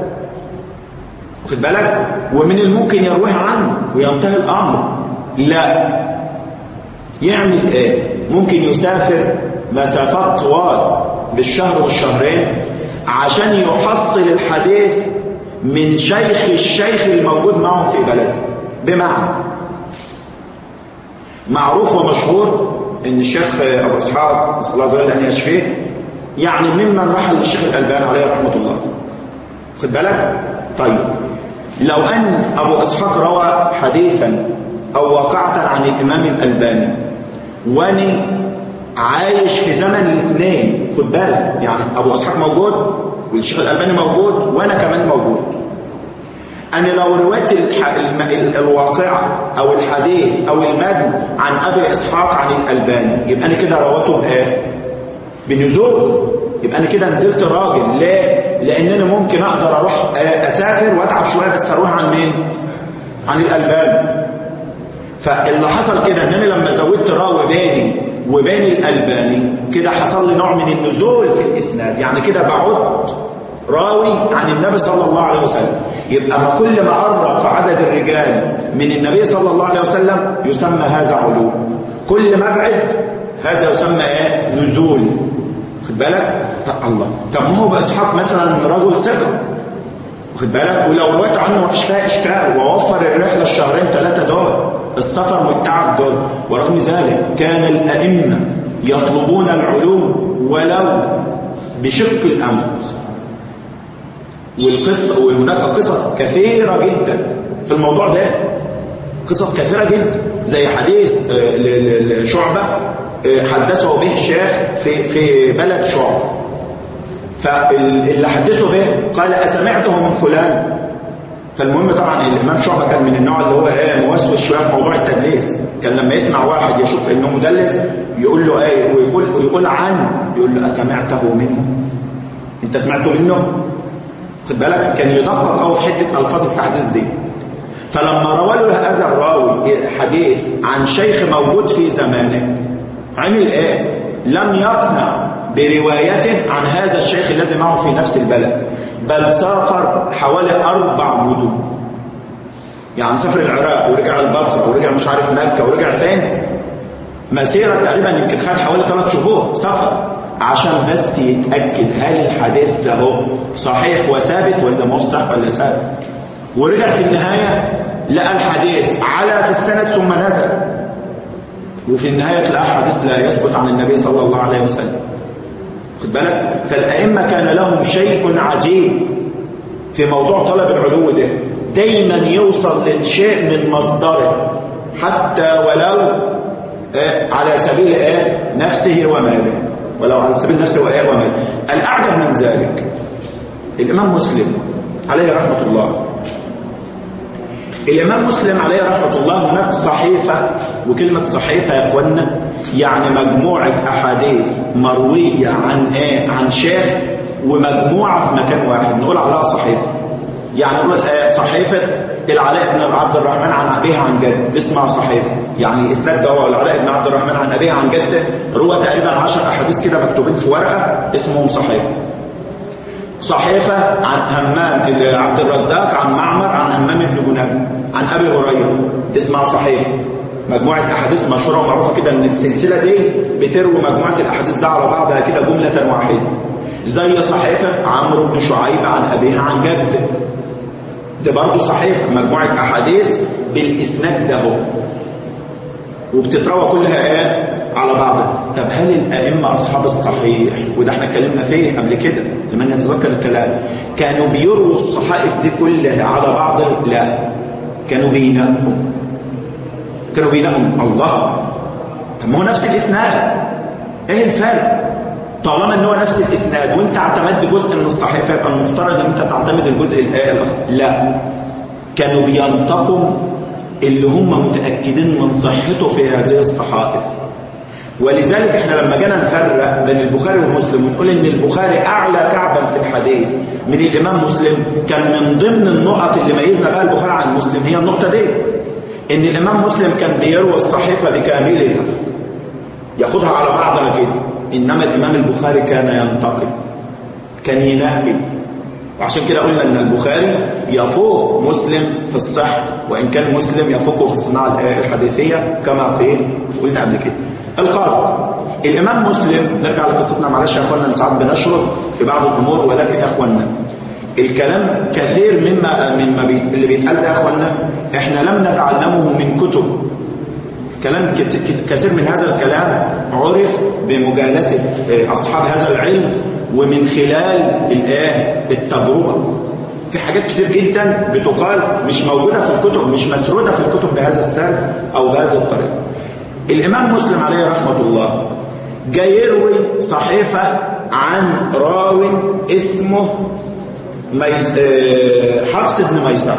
واخد بالك ومن الممكن يرويها عنه وينتهي الأمر لا يعمل ايه ممكن يسافر مسافات طوال بالشهر والشهرين عشان يحصل الحديث من شيخ الشيخ الموجود معه في بلده بمعنى معروف ومشهور ان الشيخ ابو اسحاق نسال الله عز وجل ان يشفيه يعني ممن رحل للشيخ الالباني عليه رحمه الله خد بالك طيب لو ان ابو اسحاق روى حديثا او واقعه عن الامام الالباني واني عايش في زمن الاثنين خد بالك يعني ابو اسحاق موجود والشيخ الالباني موجود وانا كمان موجود أنا لو رويت الواقعة أو الحديث أو المتن عن أبي إسحاق عن الألباني يبقى أنا كده رويته بإيه؟ بنزول يبقى أنا كده نزلت راجل ليه؟ لأن أنا ممكن أقدر أروح أسافر وأتعب شوية بس أروح عن مين؟ عن الألباني فاللي حصل كده أن أنا لما زودت راوي بيني وبين الألباني كده حصل لي نوع من النزول في الإسناد يعني كده بعد راوي عن النبي صلى الله عليه وسلم يبقى ما كل ما قرب في عدد الرجال من النبي صلى الله عليه وسلم يسمى هذا علو كل ما ابعد هذا يسمى ايه نزول خد بالك طب الله طب ما هو باسحاق مثلا رجل ثقه واخد بالك ولو رويت عنه ما فيش فيها اشكال ووفر الرحله الشهرين ثلاثه دول السفر والتعب دول ورغم ذلك كان الائمه يطلبون العلوم ولو بشق الانفس والقصه وهناك قصص كثيره جدا في الموضوع ده قصص كثيره جدا زي حديث شعبه حدثه به شيخ في في بلد شعبه فاللي حدثه به قال أسمعته من فلان فالمهم طبعا الإمام شعبة كان من النوع اللي هو ايه موسوس شوية في موضوع التدليس كان لما يسمع واحد يشك انه مدلس يقول له ايه ويقول, ويقول عن يقول له أسمعته منه انت سمعته منه خد بالك كان يدقق قوي في حتة ألفاظ التحديث دي فلما روى له هذا الراوي حديث عن شيخ موجود في زمانه عمل ايه لم يقنع بروايته عن هذا الشيخ الذي معه في نفس البلد بل سافر حوالي أربع مدن يعني سافر العراق ورجع البصرة ورجع مش عارف مكة ورجع فين مسيرة تقريبا يمكن خد حوالي ثلاث شهور سفر عشان بس يتأكد هل الحديث ده هو صحيح وثابت ولا مش صح ولا ثابت ورجع في النهاية لقى الحديث على في السند ثم نزل وفي النهاية تلاقى حديث لا يثبت عن النبي صلى الله عليه وسلم خد بالك فالأئمة كان لهم شيء عجيب في موضوع طلب العلو ده دايما يوصل للشيء من مصدره حتى ولو آه على سبيل آه نفسه وماله ولو على سبيل نفسه وآه وماله الأعجب من ذلك الإمام مسلم عليه رحمة الله الإمام مسلم عليه رحمة الله هناك صحيفة وكلمة صحيفة يا أخوانا يعني مجموعة أحاديث مروية عن إيه؟ عن شيخ ومجموعة في مكان واحد نقول عليها صحيفة يعني نقول إيه صحيفة العلاء بن عبد الرحمن عن أبيه عن جد اسمها صحيفة يعني الإسناد ده هو العلاء بن عبد الرحمن عن أبيه عن جد روى تقريبا 10 أحاديث كده مكتوبين في ورقة اسمهم صحيفة صحيفة عن همام عبد الرزاق عن معمر عن همام بن جناب عن أبي هريرة اسمها صحيفة مجموعة أحاديث مشهورة ومعروفة كده أن السلسلة دي بتروي مجموعة الأحاديث ده على بعضها كده جملة واحدة زي صحيفة عمرو بن شعيب عن أبيه عن جد ده برضه صحيفة مجموعة أحاديث بالإسناد ده هو وبتتروى كلها ايه على بعضها طب هل الأئمة أصحاب الصحيح وده احنا اتكلمنا فيه قبل كده لمن يتذكر الكلام كانوا بيروا الصحائف دي كلها على بعض لا كانوا بينقوا كانوا بينقوا الله طب ما هو نفس الإسناد ايه الفرق طالما ان هو نفس الإسناد وانت اعتمدت جزء من الصحيفة يبقى المفترض ان انت تعتمد الجزء الاخر لا كانوا بينتقوا اللي هم متأكدين من صحته في هذه الصحائف ولذلك احنا لما جينا نفرق بين البخاري ومسلم ونقول ان البخاري اعلى كعبا في الحديث من الامام مسلم كان من ضمن النقط اللي ميزنا بها البخاري عن مسلم هي النقطه دي ان الامام مسلم كان بيروي الصحيفه بكاملها ياخدها على بعضها كده انما الامام البخاري كان ينتقي كان ينقي وعشان كده قلنا ان البخاري يفوق مسلم في الصحة وان كان مسلم يفوقه في الصناعة الحديثية كما قيل قلنا قبل كده القاصد الامام مسلم نرجع لقصتنا معلش يا اخوانا ساعات بنشرب في بعض الامور ولكن يا اخوانا الكلام كثير مما مما بيت اللي بيتقال ده يا اخوانا احنا لم نتعلمه من كتب كلام كثير من هذا الكلام عرف بمجالسة أصحاب هذا العلم ومن خلال الايه التجربة في حاجات كتير جدا بتقال مش موجودة في الكتب مش مسرودة في الكتب بهذا السرد أو بهذه الطريقة الإمام مسلم عليه رحمة الله جاي يروي صحيفة عن راو اسمه ميس... حفص بن ميسر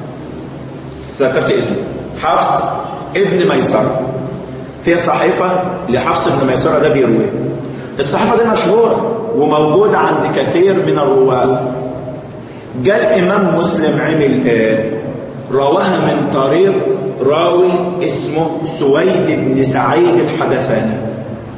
ذكرت اسمه حفص ابن ميسر في صحيفة لحفص بن ميسرة ده بيروي الصحيفة دي مشهورة وموجودة عند كثير من الرواة جاء الإمام مسلم عمل ايه رواها من طريق راوي اسمه سويد بن سعيد الحدثاني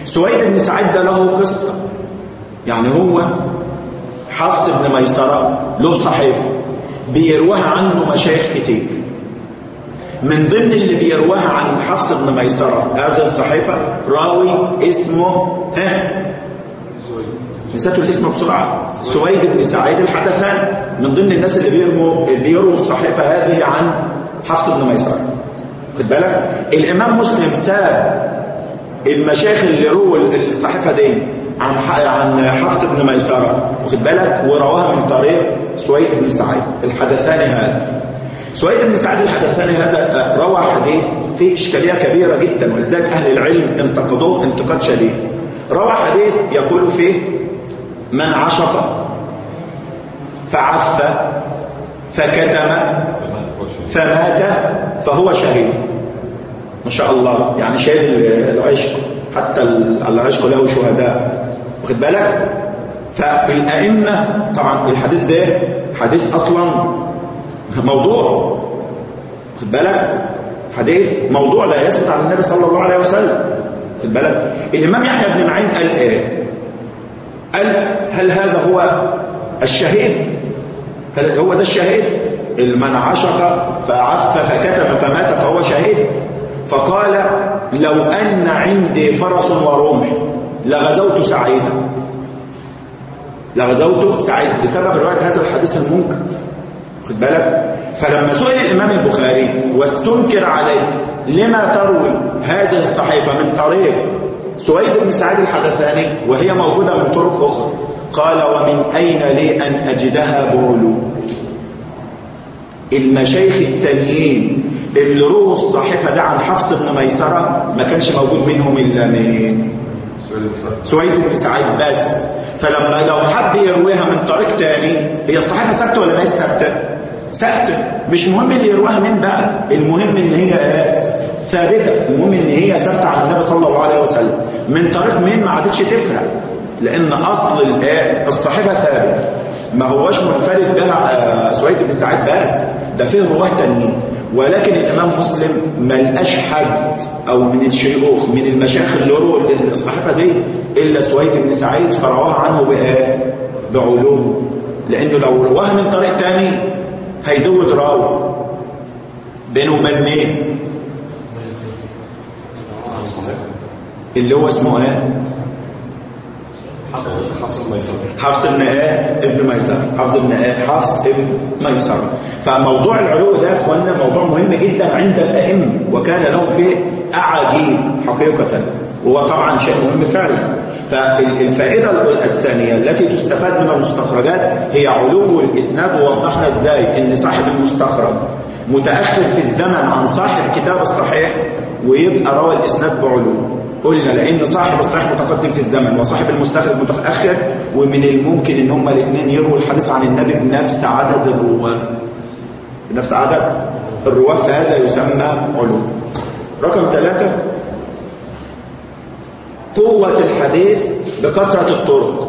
سويد بن سعيد ده له قصة يعني هو حفص بن ميسرة له صحيفة بيروها عنه مشايخ كتير من ضمن اللي بيروها عن حفص بن ميسرة هذه الصحيفة راوي اسمه ها نسيتوا الاسم بسرعة سويد بن سعيد الحدثان من ضمن الناس اللي بيرموا بيروا الصحيفة هذه عن حفص بن ميسرة خد بالك الإمام مسلم ساب المشايخ اللي رووا الصحيفة دي عن عن حفص بن ميسرة واخد بالك ورواها من طريق سويد بن سعيد الحدثاني هذا سويد بن سعيد الحدثاني هذا روى حديث فيه إشكالية كبيرة جدا ولذلك أهل العلم انتقدوه انتقاد شديد روى حديث يقول فيه من عشق فعف فكتم فمات فهو شهيد ما شاء الله يعني شهيد العشق حتى العشق له شهداء واخد بالك فالأئمة طبعا الحديث ده حديث أصلا موضوع واخد بالك حديث موضوع لا يثبت عن النبي صلى الله عليه وسلم واخد بالك الإمام يحيى بن معين قال إيه قال هل هذا هو الشهيد هل هو ده الشهيد من عشق فعف فكتم فمات فهو شهيد فقال لو أن عندي فرس ورمح لغزوت سعيدا لغزوت سعيد بسبب رواية هذا الحديث المنكر خد بالك فلما سئل الإمام البخاري واستنكر عليه لما تروي هذه الصحيفة من طريق سويد بن سعيد الحدثاني وهي موجودة من طرق أخرى قال ومن أين لي أن أجدها بعلو المشايخ التانيين اللي رووا الصحيفة ده عن حفص بن ميسرة ما كانش موجود منهم إلا من سويد بن سعيد بس فلما لو حب يرويها من طريق تاني هي الصحيفة ثابتة ولا ما هي ثابتة؟ ثابتة مش مهم اللي يرويها مين بقى المهم ان هي ثابتة المهم ان هي ثابتة عن النبي صلى الله عليه وسلم من طريق مين ما عادتش تفرق لان اصل الصحيفة ثابت ما هوش منفرد بها سويد بن سعيد بس ده فيه رواه تانيين ولكن الإمام مسلم ما لقاش حد أو من الشيوخ من المشايخ اللي رووا الصحيفة دي إلا سويد بن سعيد فرواها عنه بإيه؟ بعلوم لأنه لو رواها من طريق تاني هيزود راوي بينه وبين مين؟ اللي هو اسمه ايه؟ حفص بن ميسرة حفص بن ايه ابن ميسر حفص بن ايه حفص ابن ميسر فموضوع العلو ده يا اخوانا موضوع مهم جدا عند الائمه وكان لهم فيه اعاجيب حقيقه وهو طبعا شيء مهم فعلا فالفائده الثانيه التي تستفاد من المستخرجات هي علو الاسناد ووضحنا ازاي ان صاحب المستخرج متاخر في الزمن عن صاحب كتاب الصحيح ويبقى روى الاسناد بعلو قلنا لأن صاحب الصحيح متقدم في الزمن وصاحب المستخرج متأخر ومن الممكن ان هما الاثنين يرووا الحديث عن النبي بنفس عدد الرواه بنفس عدد الرواه فهذا يسمى علو رقم ثلاثة قوة الحديث بكثرة الطرق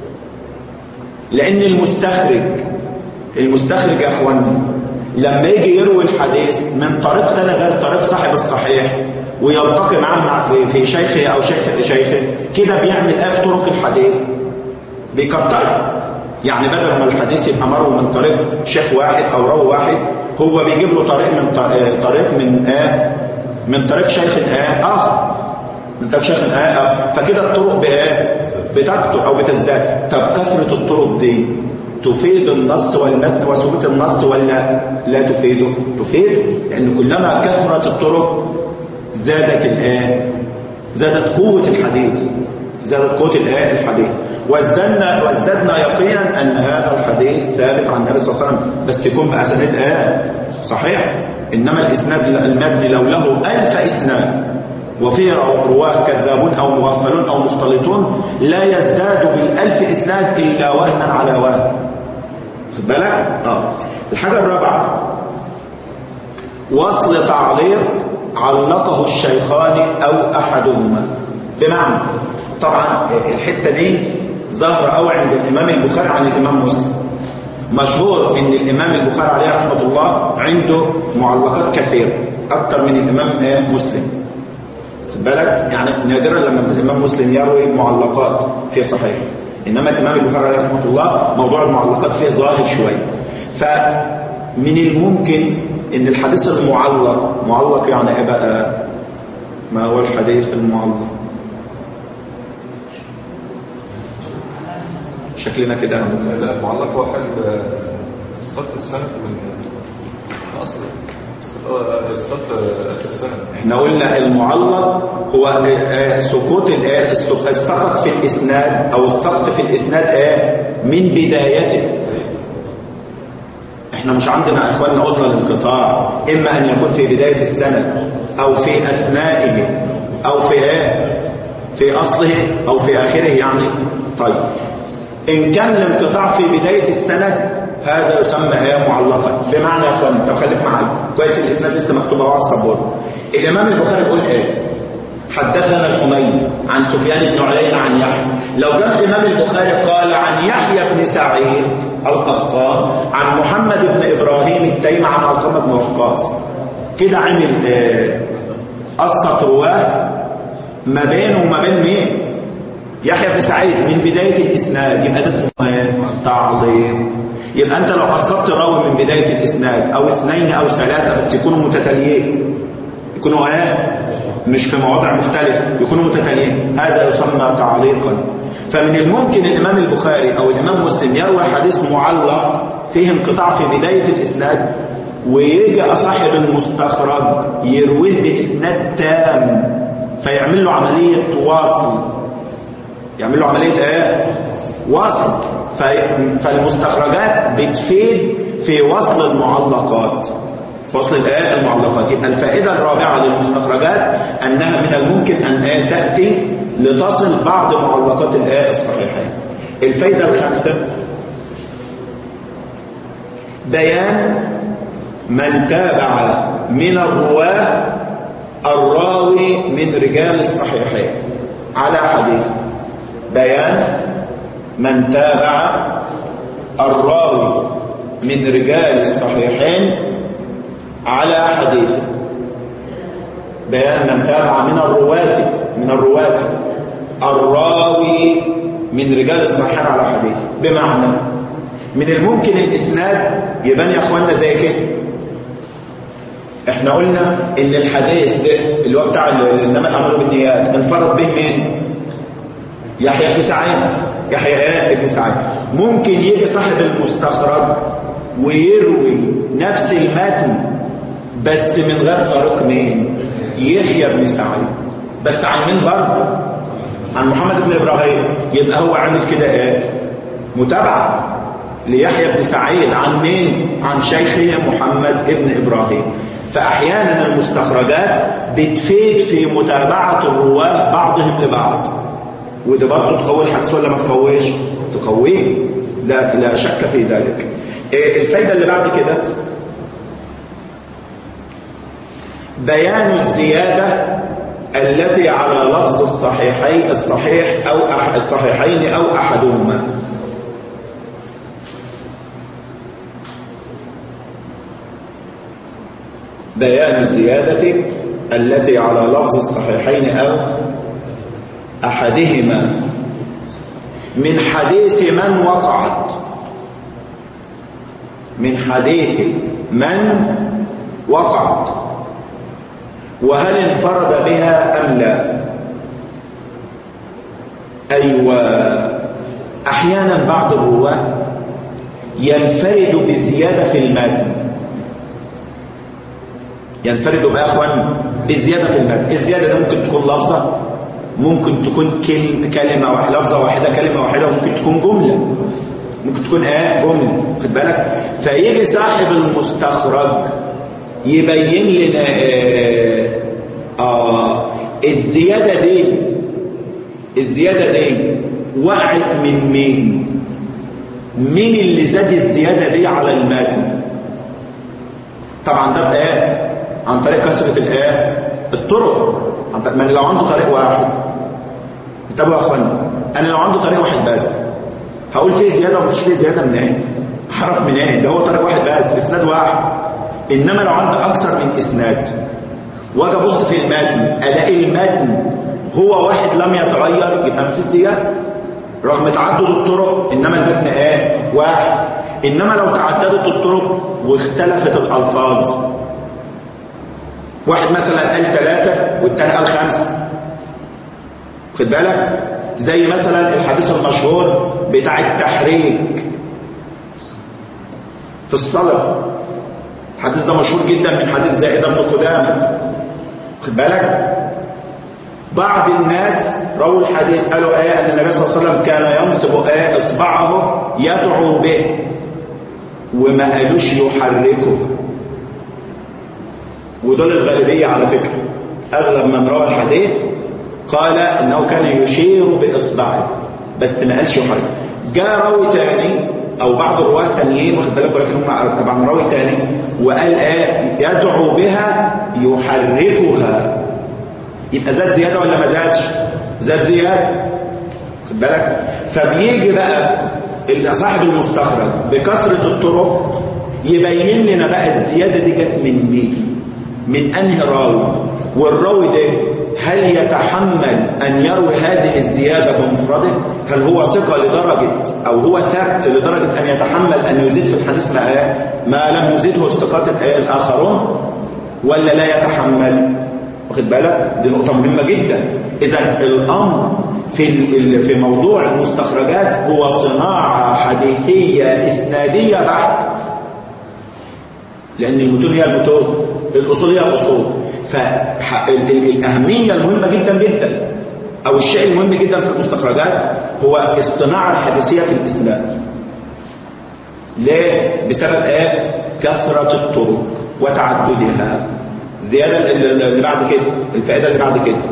لأن المستخرج المستخرج يا أخوانا لما يجي يروي الحديث من طريق تاني غير طريق صاحب الصحيح ويلتقي معاه مع في, في شيخه أو شيخ شيخه كده بيعمل ايه في طرق الحديث بيكترها يعني بدل ما الحديث يبقى مروي من طريق شيخ واحد أو راوي واحد هو بيجيب له طريق من طريق من آه من طريق شيخ آه آخر من طريق شيخ آه آخر فكده الطرق بإيه بتكتر أو بتزداد طب كثرة الطرق دي تفيد النص والمتن وثبوت النص ولا لا تفيده تفيده لأن كلما كثرت الطرق زادت الآن زادت قوة الحديث زادت قوة الآن الحديث وازددنا وازددنا يقينا أن هذا الحديث ثابت عن النبي صلى الله عليه وسلم بس يكون بأسانيد آن صحيح إنما الإسناد المبني لو له ألف إسناد وفيه رواه كذابون أو مغفلون أو مختلطون لا يزداد بالألف إسناد إلا وهنا على وهن خد بالك؟ آه. الحاجة الرابعة وصل تعليق علقه الشيخان أو أحدهما بمعنى طبعا الحتة دي ظاهرة قوي عند الإمام البخاري عن الإمام مسلم مشهور ان الإمام البخاري عليه رحمة الله عنده معلقات كثيرة أكثر من الإمام مسلم خد بالك يعني نادرا لما الامام مسلم يروي معلقات في صحيح انما الامام البخاري رحمه الله موضوع المعلقات فيه ظاهر شويه فمن الممكن ان الحديث المعلق معلق يعني ايه بقى ما هو الحديث المعلق شكلنا كده هنقول. لا المعلق هو حل آه، اسقاط السند من من اصل اسقاط- اسقاط آه، اخر السند احنا قلنا المعلق هو آه، آه، سقوط الايه السق- السقط في الاسناد او السقط في الاسناد ايه من بدايته احنا مش عندنا يا اخواننا عطله الانقطاع اما ان يكون في بدايه السنه او في اثنائه او في ايه في اصله او في اخره يعني طيب ان كان الانقطاع في بدايه السنه هذا يسمى ايه معلقا بمعنى يا اخوان طب خليك معايا كويس الاسناد لسه مكتوب اهو على السبوره الامام البخاري بيقول ايه حدثنا الحميد عن سفيان بن عيينة عن يحيى لو كان الإمام البخاري قال عن يحيى بن سعيد القطان عن محمد بن إبراهيم التيم عن علقمة بن وقاص كده عمل آه، أسقط رواه ما بينه وما بين مين يحيى بن سعيد من بداية الإسناد يبقى ده اسمه ايه؟ تعليق يبقى أنت لو أسقطت راوي من بداية الإسناد أو اثنين أو ثلاثة بس يكونوا متتاليين يكونوا ايه مش في مواضع مختلفة يكونوا متتاليين هذا يسمى تعليقا فمن الممكن الإمام البخاري أو الإمام مسلم يروي حديث معلق فيه انقطاع في بداية الإسناد ويجي صاحب المستخرج يرويه بإسناد تام فيعمل له عملية واصل يعمل له عملية ايه وصل في- فالمستخرجات بتفيد في وصل المعلقات في وصل الايه المعلقات يبقى الفائدة الرابعة للمستخرجات أنها من الممكن أن إيه تأتي لتصل بعض معلقات الايه الصحيحين الفائدة الخامسة بيان من تابع من الرواه الراوي من رجال الصحيحين على حديث بيان من تابع الراوي من رجال الصحيحين على حديثه بيان من تابع من الرواة من الرواة الراوي من رجال الصحيحين على حديثه بمعنى من الممكن الإسناد يبان يا أخوانا زي كده احنا قلنا ان الحديث ده اللي هو بتاع انما الامر بالنيات انفرد به مين يحيى بن سعيد يحيى ايه ابن سعيد ممكن يجي صاحب المستخرج ويروي نفس المتن بس من غير طريق مين يحيى بن سعيد بس عن مين برضه عن محمد بن ابراهيم يبقى هو عامل كده ايه متابعه ليحيى بن سعيد عن مين عن شيخه محمد ابن ابراهيم فاحيانا المستخرجات بتفيد في متابعه الرواه بعضهم لبعض وده برضه تقوي الحديث ولا ما تقويش تقويه لا لا شك في ذلك إيه الفايده اللي بعد كده بيان الزياده التي على لفظ الصحيحين الصحيح او أح الصحيحين او احدهما بيان الزياده التي على لفظ الصحيحين او احدهما من حديث من وقعت من حديث من وقعت وهل انفرد بها أم لا أيوة أحيانا بعض الرواة ينفرد بزيادة في المتن ينفرد بقى أخوان بزيادة في المتن الزيادة ده ممكن تكون لفظة ممكن تكون كل كلمة واحدة لفظة واحدة كلمة واحدة وممكن تكون جملة ممكن تكون ايه جملة خد بالك فيجي صاحب المستخرج يبين لنا آه, آه الزيادة دي الزيادة دي وقعت من مين مين اللي زاد الزيادة دي على المتن طبعا ده بقى عن طريق كثرة الايه الطرق ما لو عنده طريق واحد انتبهوا يا اخوانا انا لو عنده طريق واحد بس هقول فيه زيادة ومش فيه زيادة منين هعرف منين ده هو طريق واحد بس اسناد واحد انما لو عندك اكثر من اسناد واجي ابص في المتن الاقي المتن هو واحد لم يتغير يبقى ما فيش زياده رغم تعدد الطرق انما المتن ايه واحد انما لو تعددت الطرق واختلفت الالفاظ واحد مثلا قال ثلاثة والتاني قال خمسة خد بالك زي مثلا الحديث المشهور بتاع التحريك في الصلاة الحديث ده مشهور جدا من حديث زائدة بن قدامة خد بالك بعض الناس رووا الحديث قالوا ايه ان النبي صلى الله عليه وسلم كان ينصب ايه اصبعه يدعو به وما قالوش يحركه ودول الغالبية على فكرة اغلب من روى الحديث قال انه كان يشير باصبعه بس ما قالش يحرك جاء راوي تاني او بعض الرواه التانيين واخد بالك ولكن هم طبعا راوي تاني وقال ايه يدعو بها يحركها يبقى زاد زياده ولا ما زادش زاد زياده خد بالك فبيجي بقى صاحب المستخرج بكثره الطرق يبين لنا بقى الزياده دي جت من مين من انهي راوي والراوي ده هل يتحمل أن يروي هذه الزيادة بمفرده هل هو ثقة لدرجة أو هو ثابت لدرجة أن يتحمل أن يزيد في الحديث ما, ما لم يزيده الثقات الآخرون ولا لا يتحمل واخد بالك دي نقطة مهمة جدا إذا الأمر في في موضوع المستخرجات هو صناعة حديثية إسنادية بحت لأن المتون هي المتون الأصول هي الأصول فالأهمية المهمة جدا جدا أو الشيء المهم جدا في المستخرجات هو الصناعة الحديثية في الإسلام ليه؟ بسبب ايه؟ كثرة الطرق وتعددها زيادة اللي بعد كده الفائدة اللي بعد كده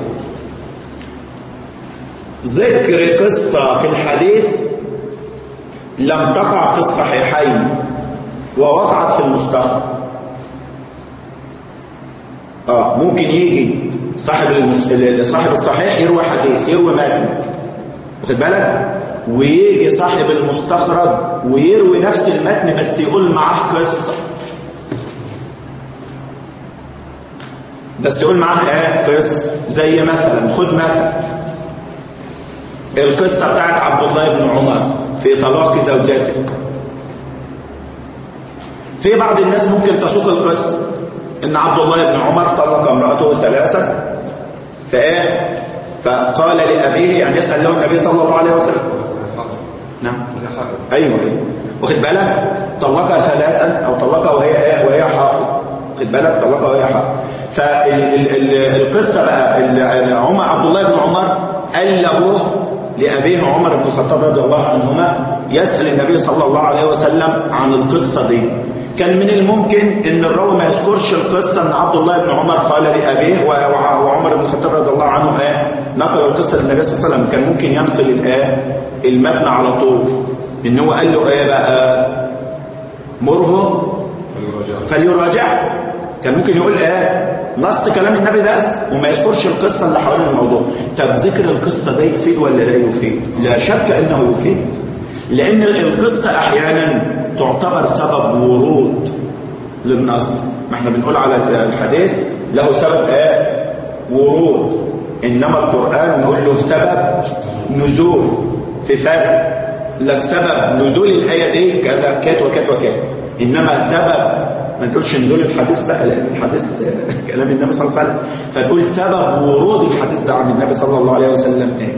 ذكر قصة في الحديث لم تقع في الصحيحين ووقعت في المستخرج اه ممكن يجي صاحب المس... صاحب الصحيح يروي حديث يروي متن واخد بالك ويجي صاحب المستخرج ويروي نفس المتن بس يقول معاه قصه بس يقول معاه ايه قصه زي مثلا خد مثلا القصه بتاعت عبد الله بن عمر في طلاق زوجته في بعض الناس ممكن تسوق القصه ان عبد الله بن عمر طلق امراته ثلاثه فايه فقال لابيه يعني يسال له النبي صلى الله عليه وسلم نعم ايوه ايوه واخد بالك طلقها ثلاثا او طلقها وهي ايه وهي حائض واخد بالك طلقها وهي حائض فالقصه بقى عمر عبد الله بن عمر قال لابوه لابيه عمر بن الخطاب رضي الله عنهما يسال النبي صلى الله عليه وسلم عن القصه دي كان من الممكن ان الراوي ما يذكرش القصه ان عبد الله بن عمر قال لابيه وعمر بن الخطاب رضي الله عنه ايه نقل القصه للنبي صلى الله عليه وسلم كان ممكن ينقل الايه المتن على طول ان هو قال له ايه بقى مره فليراجع كان ممكن يقول ايه نص كلام النبي بس وما يذكرش القصه اللي حوالين الموضوع طب ذكر القصه ده يفيد ولا لا يفيد لا شك انه يفيد لان القصه احيانا تعتبر سبب ورود للنص ما احنا بنقول على الحديث له سبب ايه ورود انما القرآن نقول له سبب نزول في فرق لك سبب نزول الآية دي كذا كات وكات وكات إنما سبب ما نقولش نزول الحديث بقى لأن الحديث كلام النبي صلى الله عليه وسلم فنقول سبب ورود الحديث ده عن النبي صلى الله عليه وسلم ايه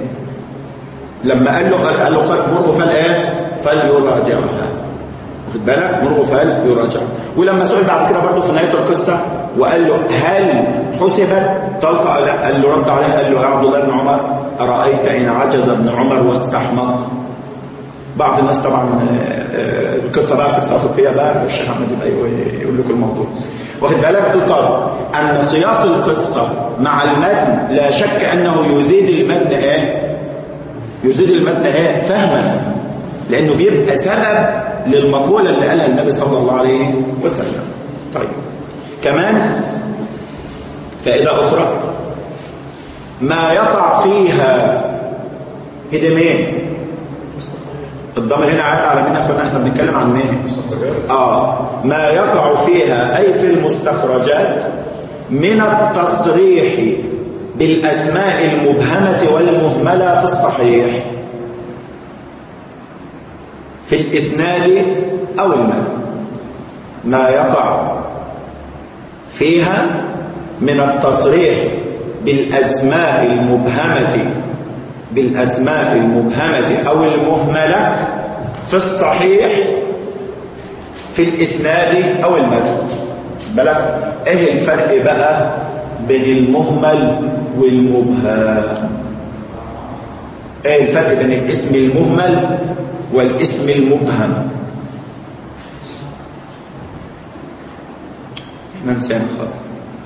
لما قال له قال له قد مره فالايه فليراجعها واخد بالك مره فقال يراجع ولما سئل بعد كده برضه في نهايه القصه وقال له هل حسبت طلقه قال له رد عليه قال له يا عبد الله بن عمر ارايت ان عجز ابن عمر واستحمق بعض الناس طبعا القصه بقى قصه فقهيه بقى الشيخ احمد يبقى يقول لكم الموضوع واخد بالك القاضي ان سياق القصه مع المتن لا شك انه يزيد المتن ايه يزيد المتن ايه فهما لانه بيبقى سبب للمقوله اللي قالها النبي صلى الله عليه وسلم طيب كمان فائده اخرى ما يقع فيها هدمين الضمير هنا عاد على مين احنا بنتكلم عن مين اه ما يقع فيها اي في المستخرجات من التصريح بالأسماء المبهمة والمهملة في الصحيح في الإسناد أو المال ما يقع فيها من التصريح بالأسماء المبهمة بالأسماء المبهمة أو المهملة في الصحيح في الإسناد أو المتن بلك إيه الفرق بقى بين المهمل والمبهم إيه الفرق بين الاسم المهمل والاسم المبهم احنا نسينا خالص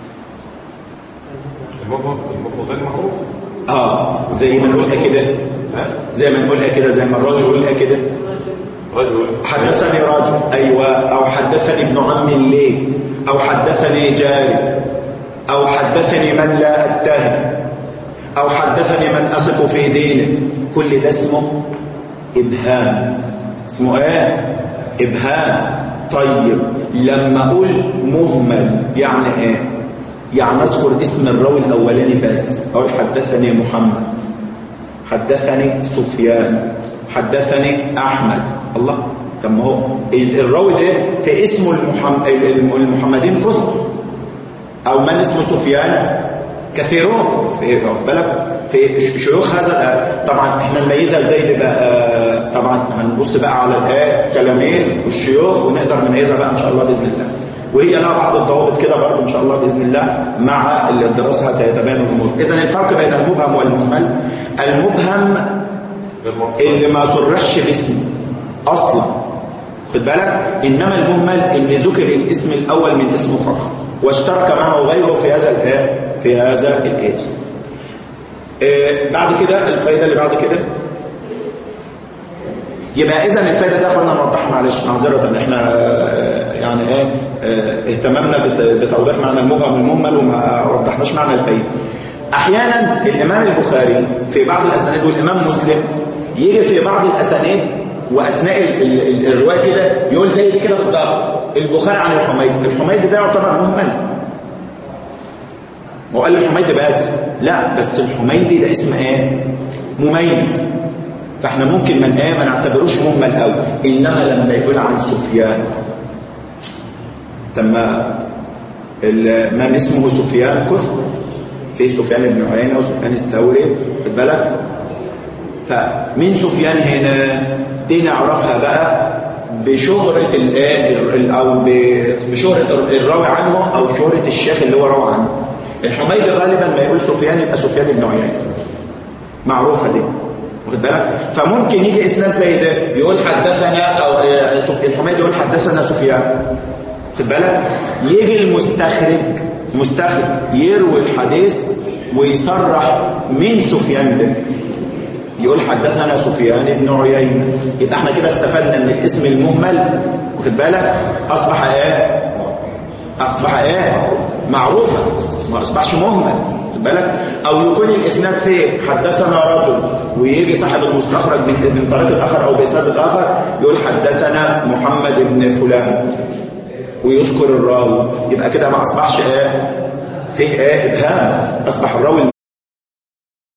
المطلق المطلق غير معروف اه زي ما نقولها كده ها زي ما نقولها كده زي ما الراجل يقولها كده رجل حدثني رجل أيوة أو حدثني ابن عم لي أو حدثني جاري أو حدثني من لا أتهم أو حدثني من أثق في دينه كل ده اسمه إبهام اسمه إيه؟ إبهام طيب لما أقول مهمل يعني إيه؟ يعني أذكر اسم الراوي الأولاني بس أقول حدثني محمد حدثني سفيان حدثني احمد الله طب ما هو ال- الراوي ده في اسمه المحم... ال- ال- المحمدين كثر او من اسمه سفيان كثيرون في واخد بالك في ش- شيوخ هذا الآن. طبعا احنا نميزها ازاي دي بقى طبعا هنبص بقى على الايه تلاميذ والشيوخ ونقدر نميزها بقى ان شاء الله باذن الله وهي لها بعض الضوابط كده برضه ان شاء الله باذن الله مع الدراسه هتتبين الامور اذا الفرق بين المبهم والمهمل المبهم غير معروف اللي ما صرحش باسمه اصلا خد بالك انما المهمل اللي ذكر الاسم الاول من اسمه فقط واشترك معه غيره في هذا الايه في هذا الاسم آه بعد كده الفائده اللي بعد كده يبقى اذا الفائده ده اخوانا نوضحها معلش معذره ان احنا آه، يعني ايه آه، اهتممنا بت- بتوضيح معنى المبهم والمهمل وما وضحناش معنى الفائده احيانا الامام البخاري في بعض الاسانيد والامام مسلم يجي في بعض الاسانيد واثناء ال- ال- ال- الروايه كده يقول زي دي كده بالظبط البخاري عن الحميد الحميد ده يعتبر مهمل هو قال الحميدي بس لا بس الحميدي ده اسم ايه مميز فاحنا ممكن من ايه ما نعتبروش مهمل قوي انما لما يقول عن سفيان تم ال- من اسمه سفيان كثر في سفيان بن عيينة وسفيان الثوري خد بالك فمين سفيان هنا دي نعرفها بقى بشهرة الايه ال- او ب- بشهرة الراوي عنه او شهرة الشيخ اللي هو راوي عنه الحميدي غالبا ما يقول سفيان يبقى سفيان بن عيينة معروفة دي واخد بالك فممكن يجي اسناد زي ده يقول حدثنا او آه، سف- الحميدي يقول حدثنا سفيان خد بالك يجي المستخرج مستخرج يروي الحديث ويصرح من سفيان ده يقول حدثنا سفيان بن عيينة يبقى احنا كده استفدنا ان الاسم المهمل واخد بالك اصبح ايه اصبح ايه معروفة ما اصبحش مهمل خد بالك او يكون الاسناد فيه حدثنا رجل ويجي صاحب المستخرج من من طريق اخر او باسناد اخر يقول حدثنا محمد بن فلان ويذكر الراوي يبقى كده ما اصبحش ايه فيه ايه ابهام اصبح الراوي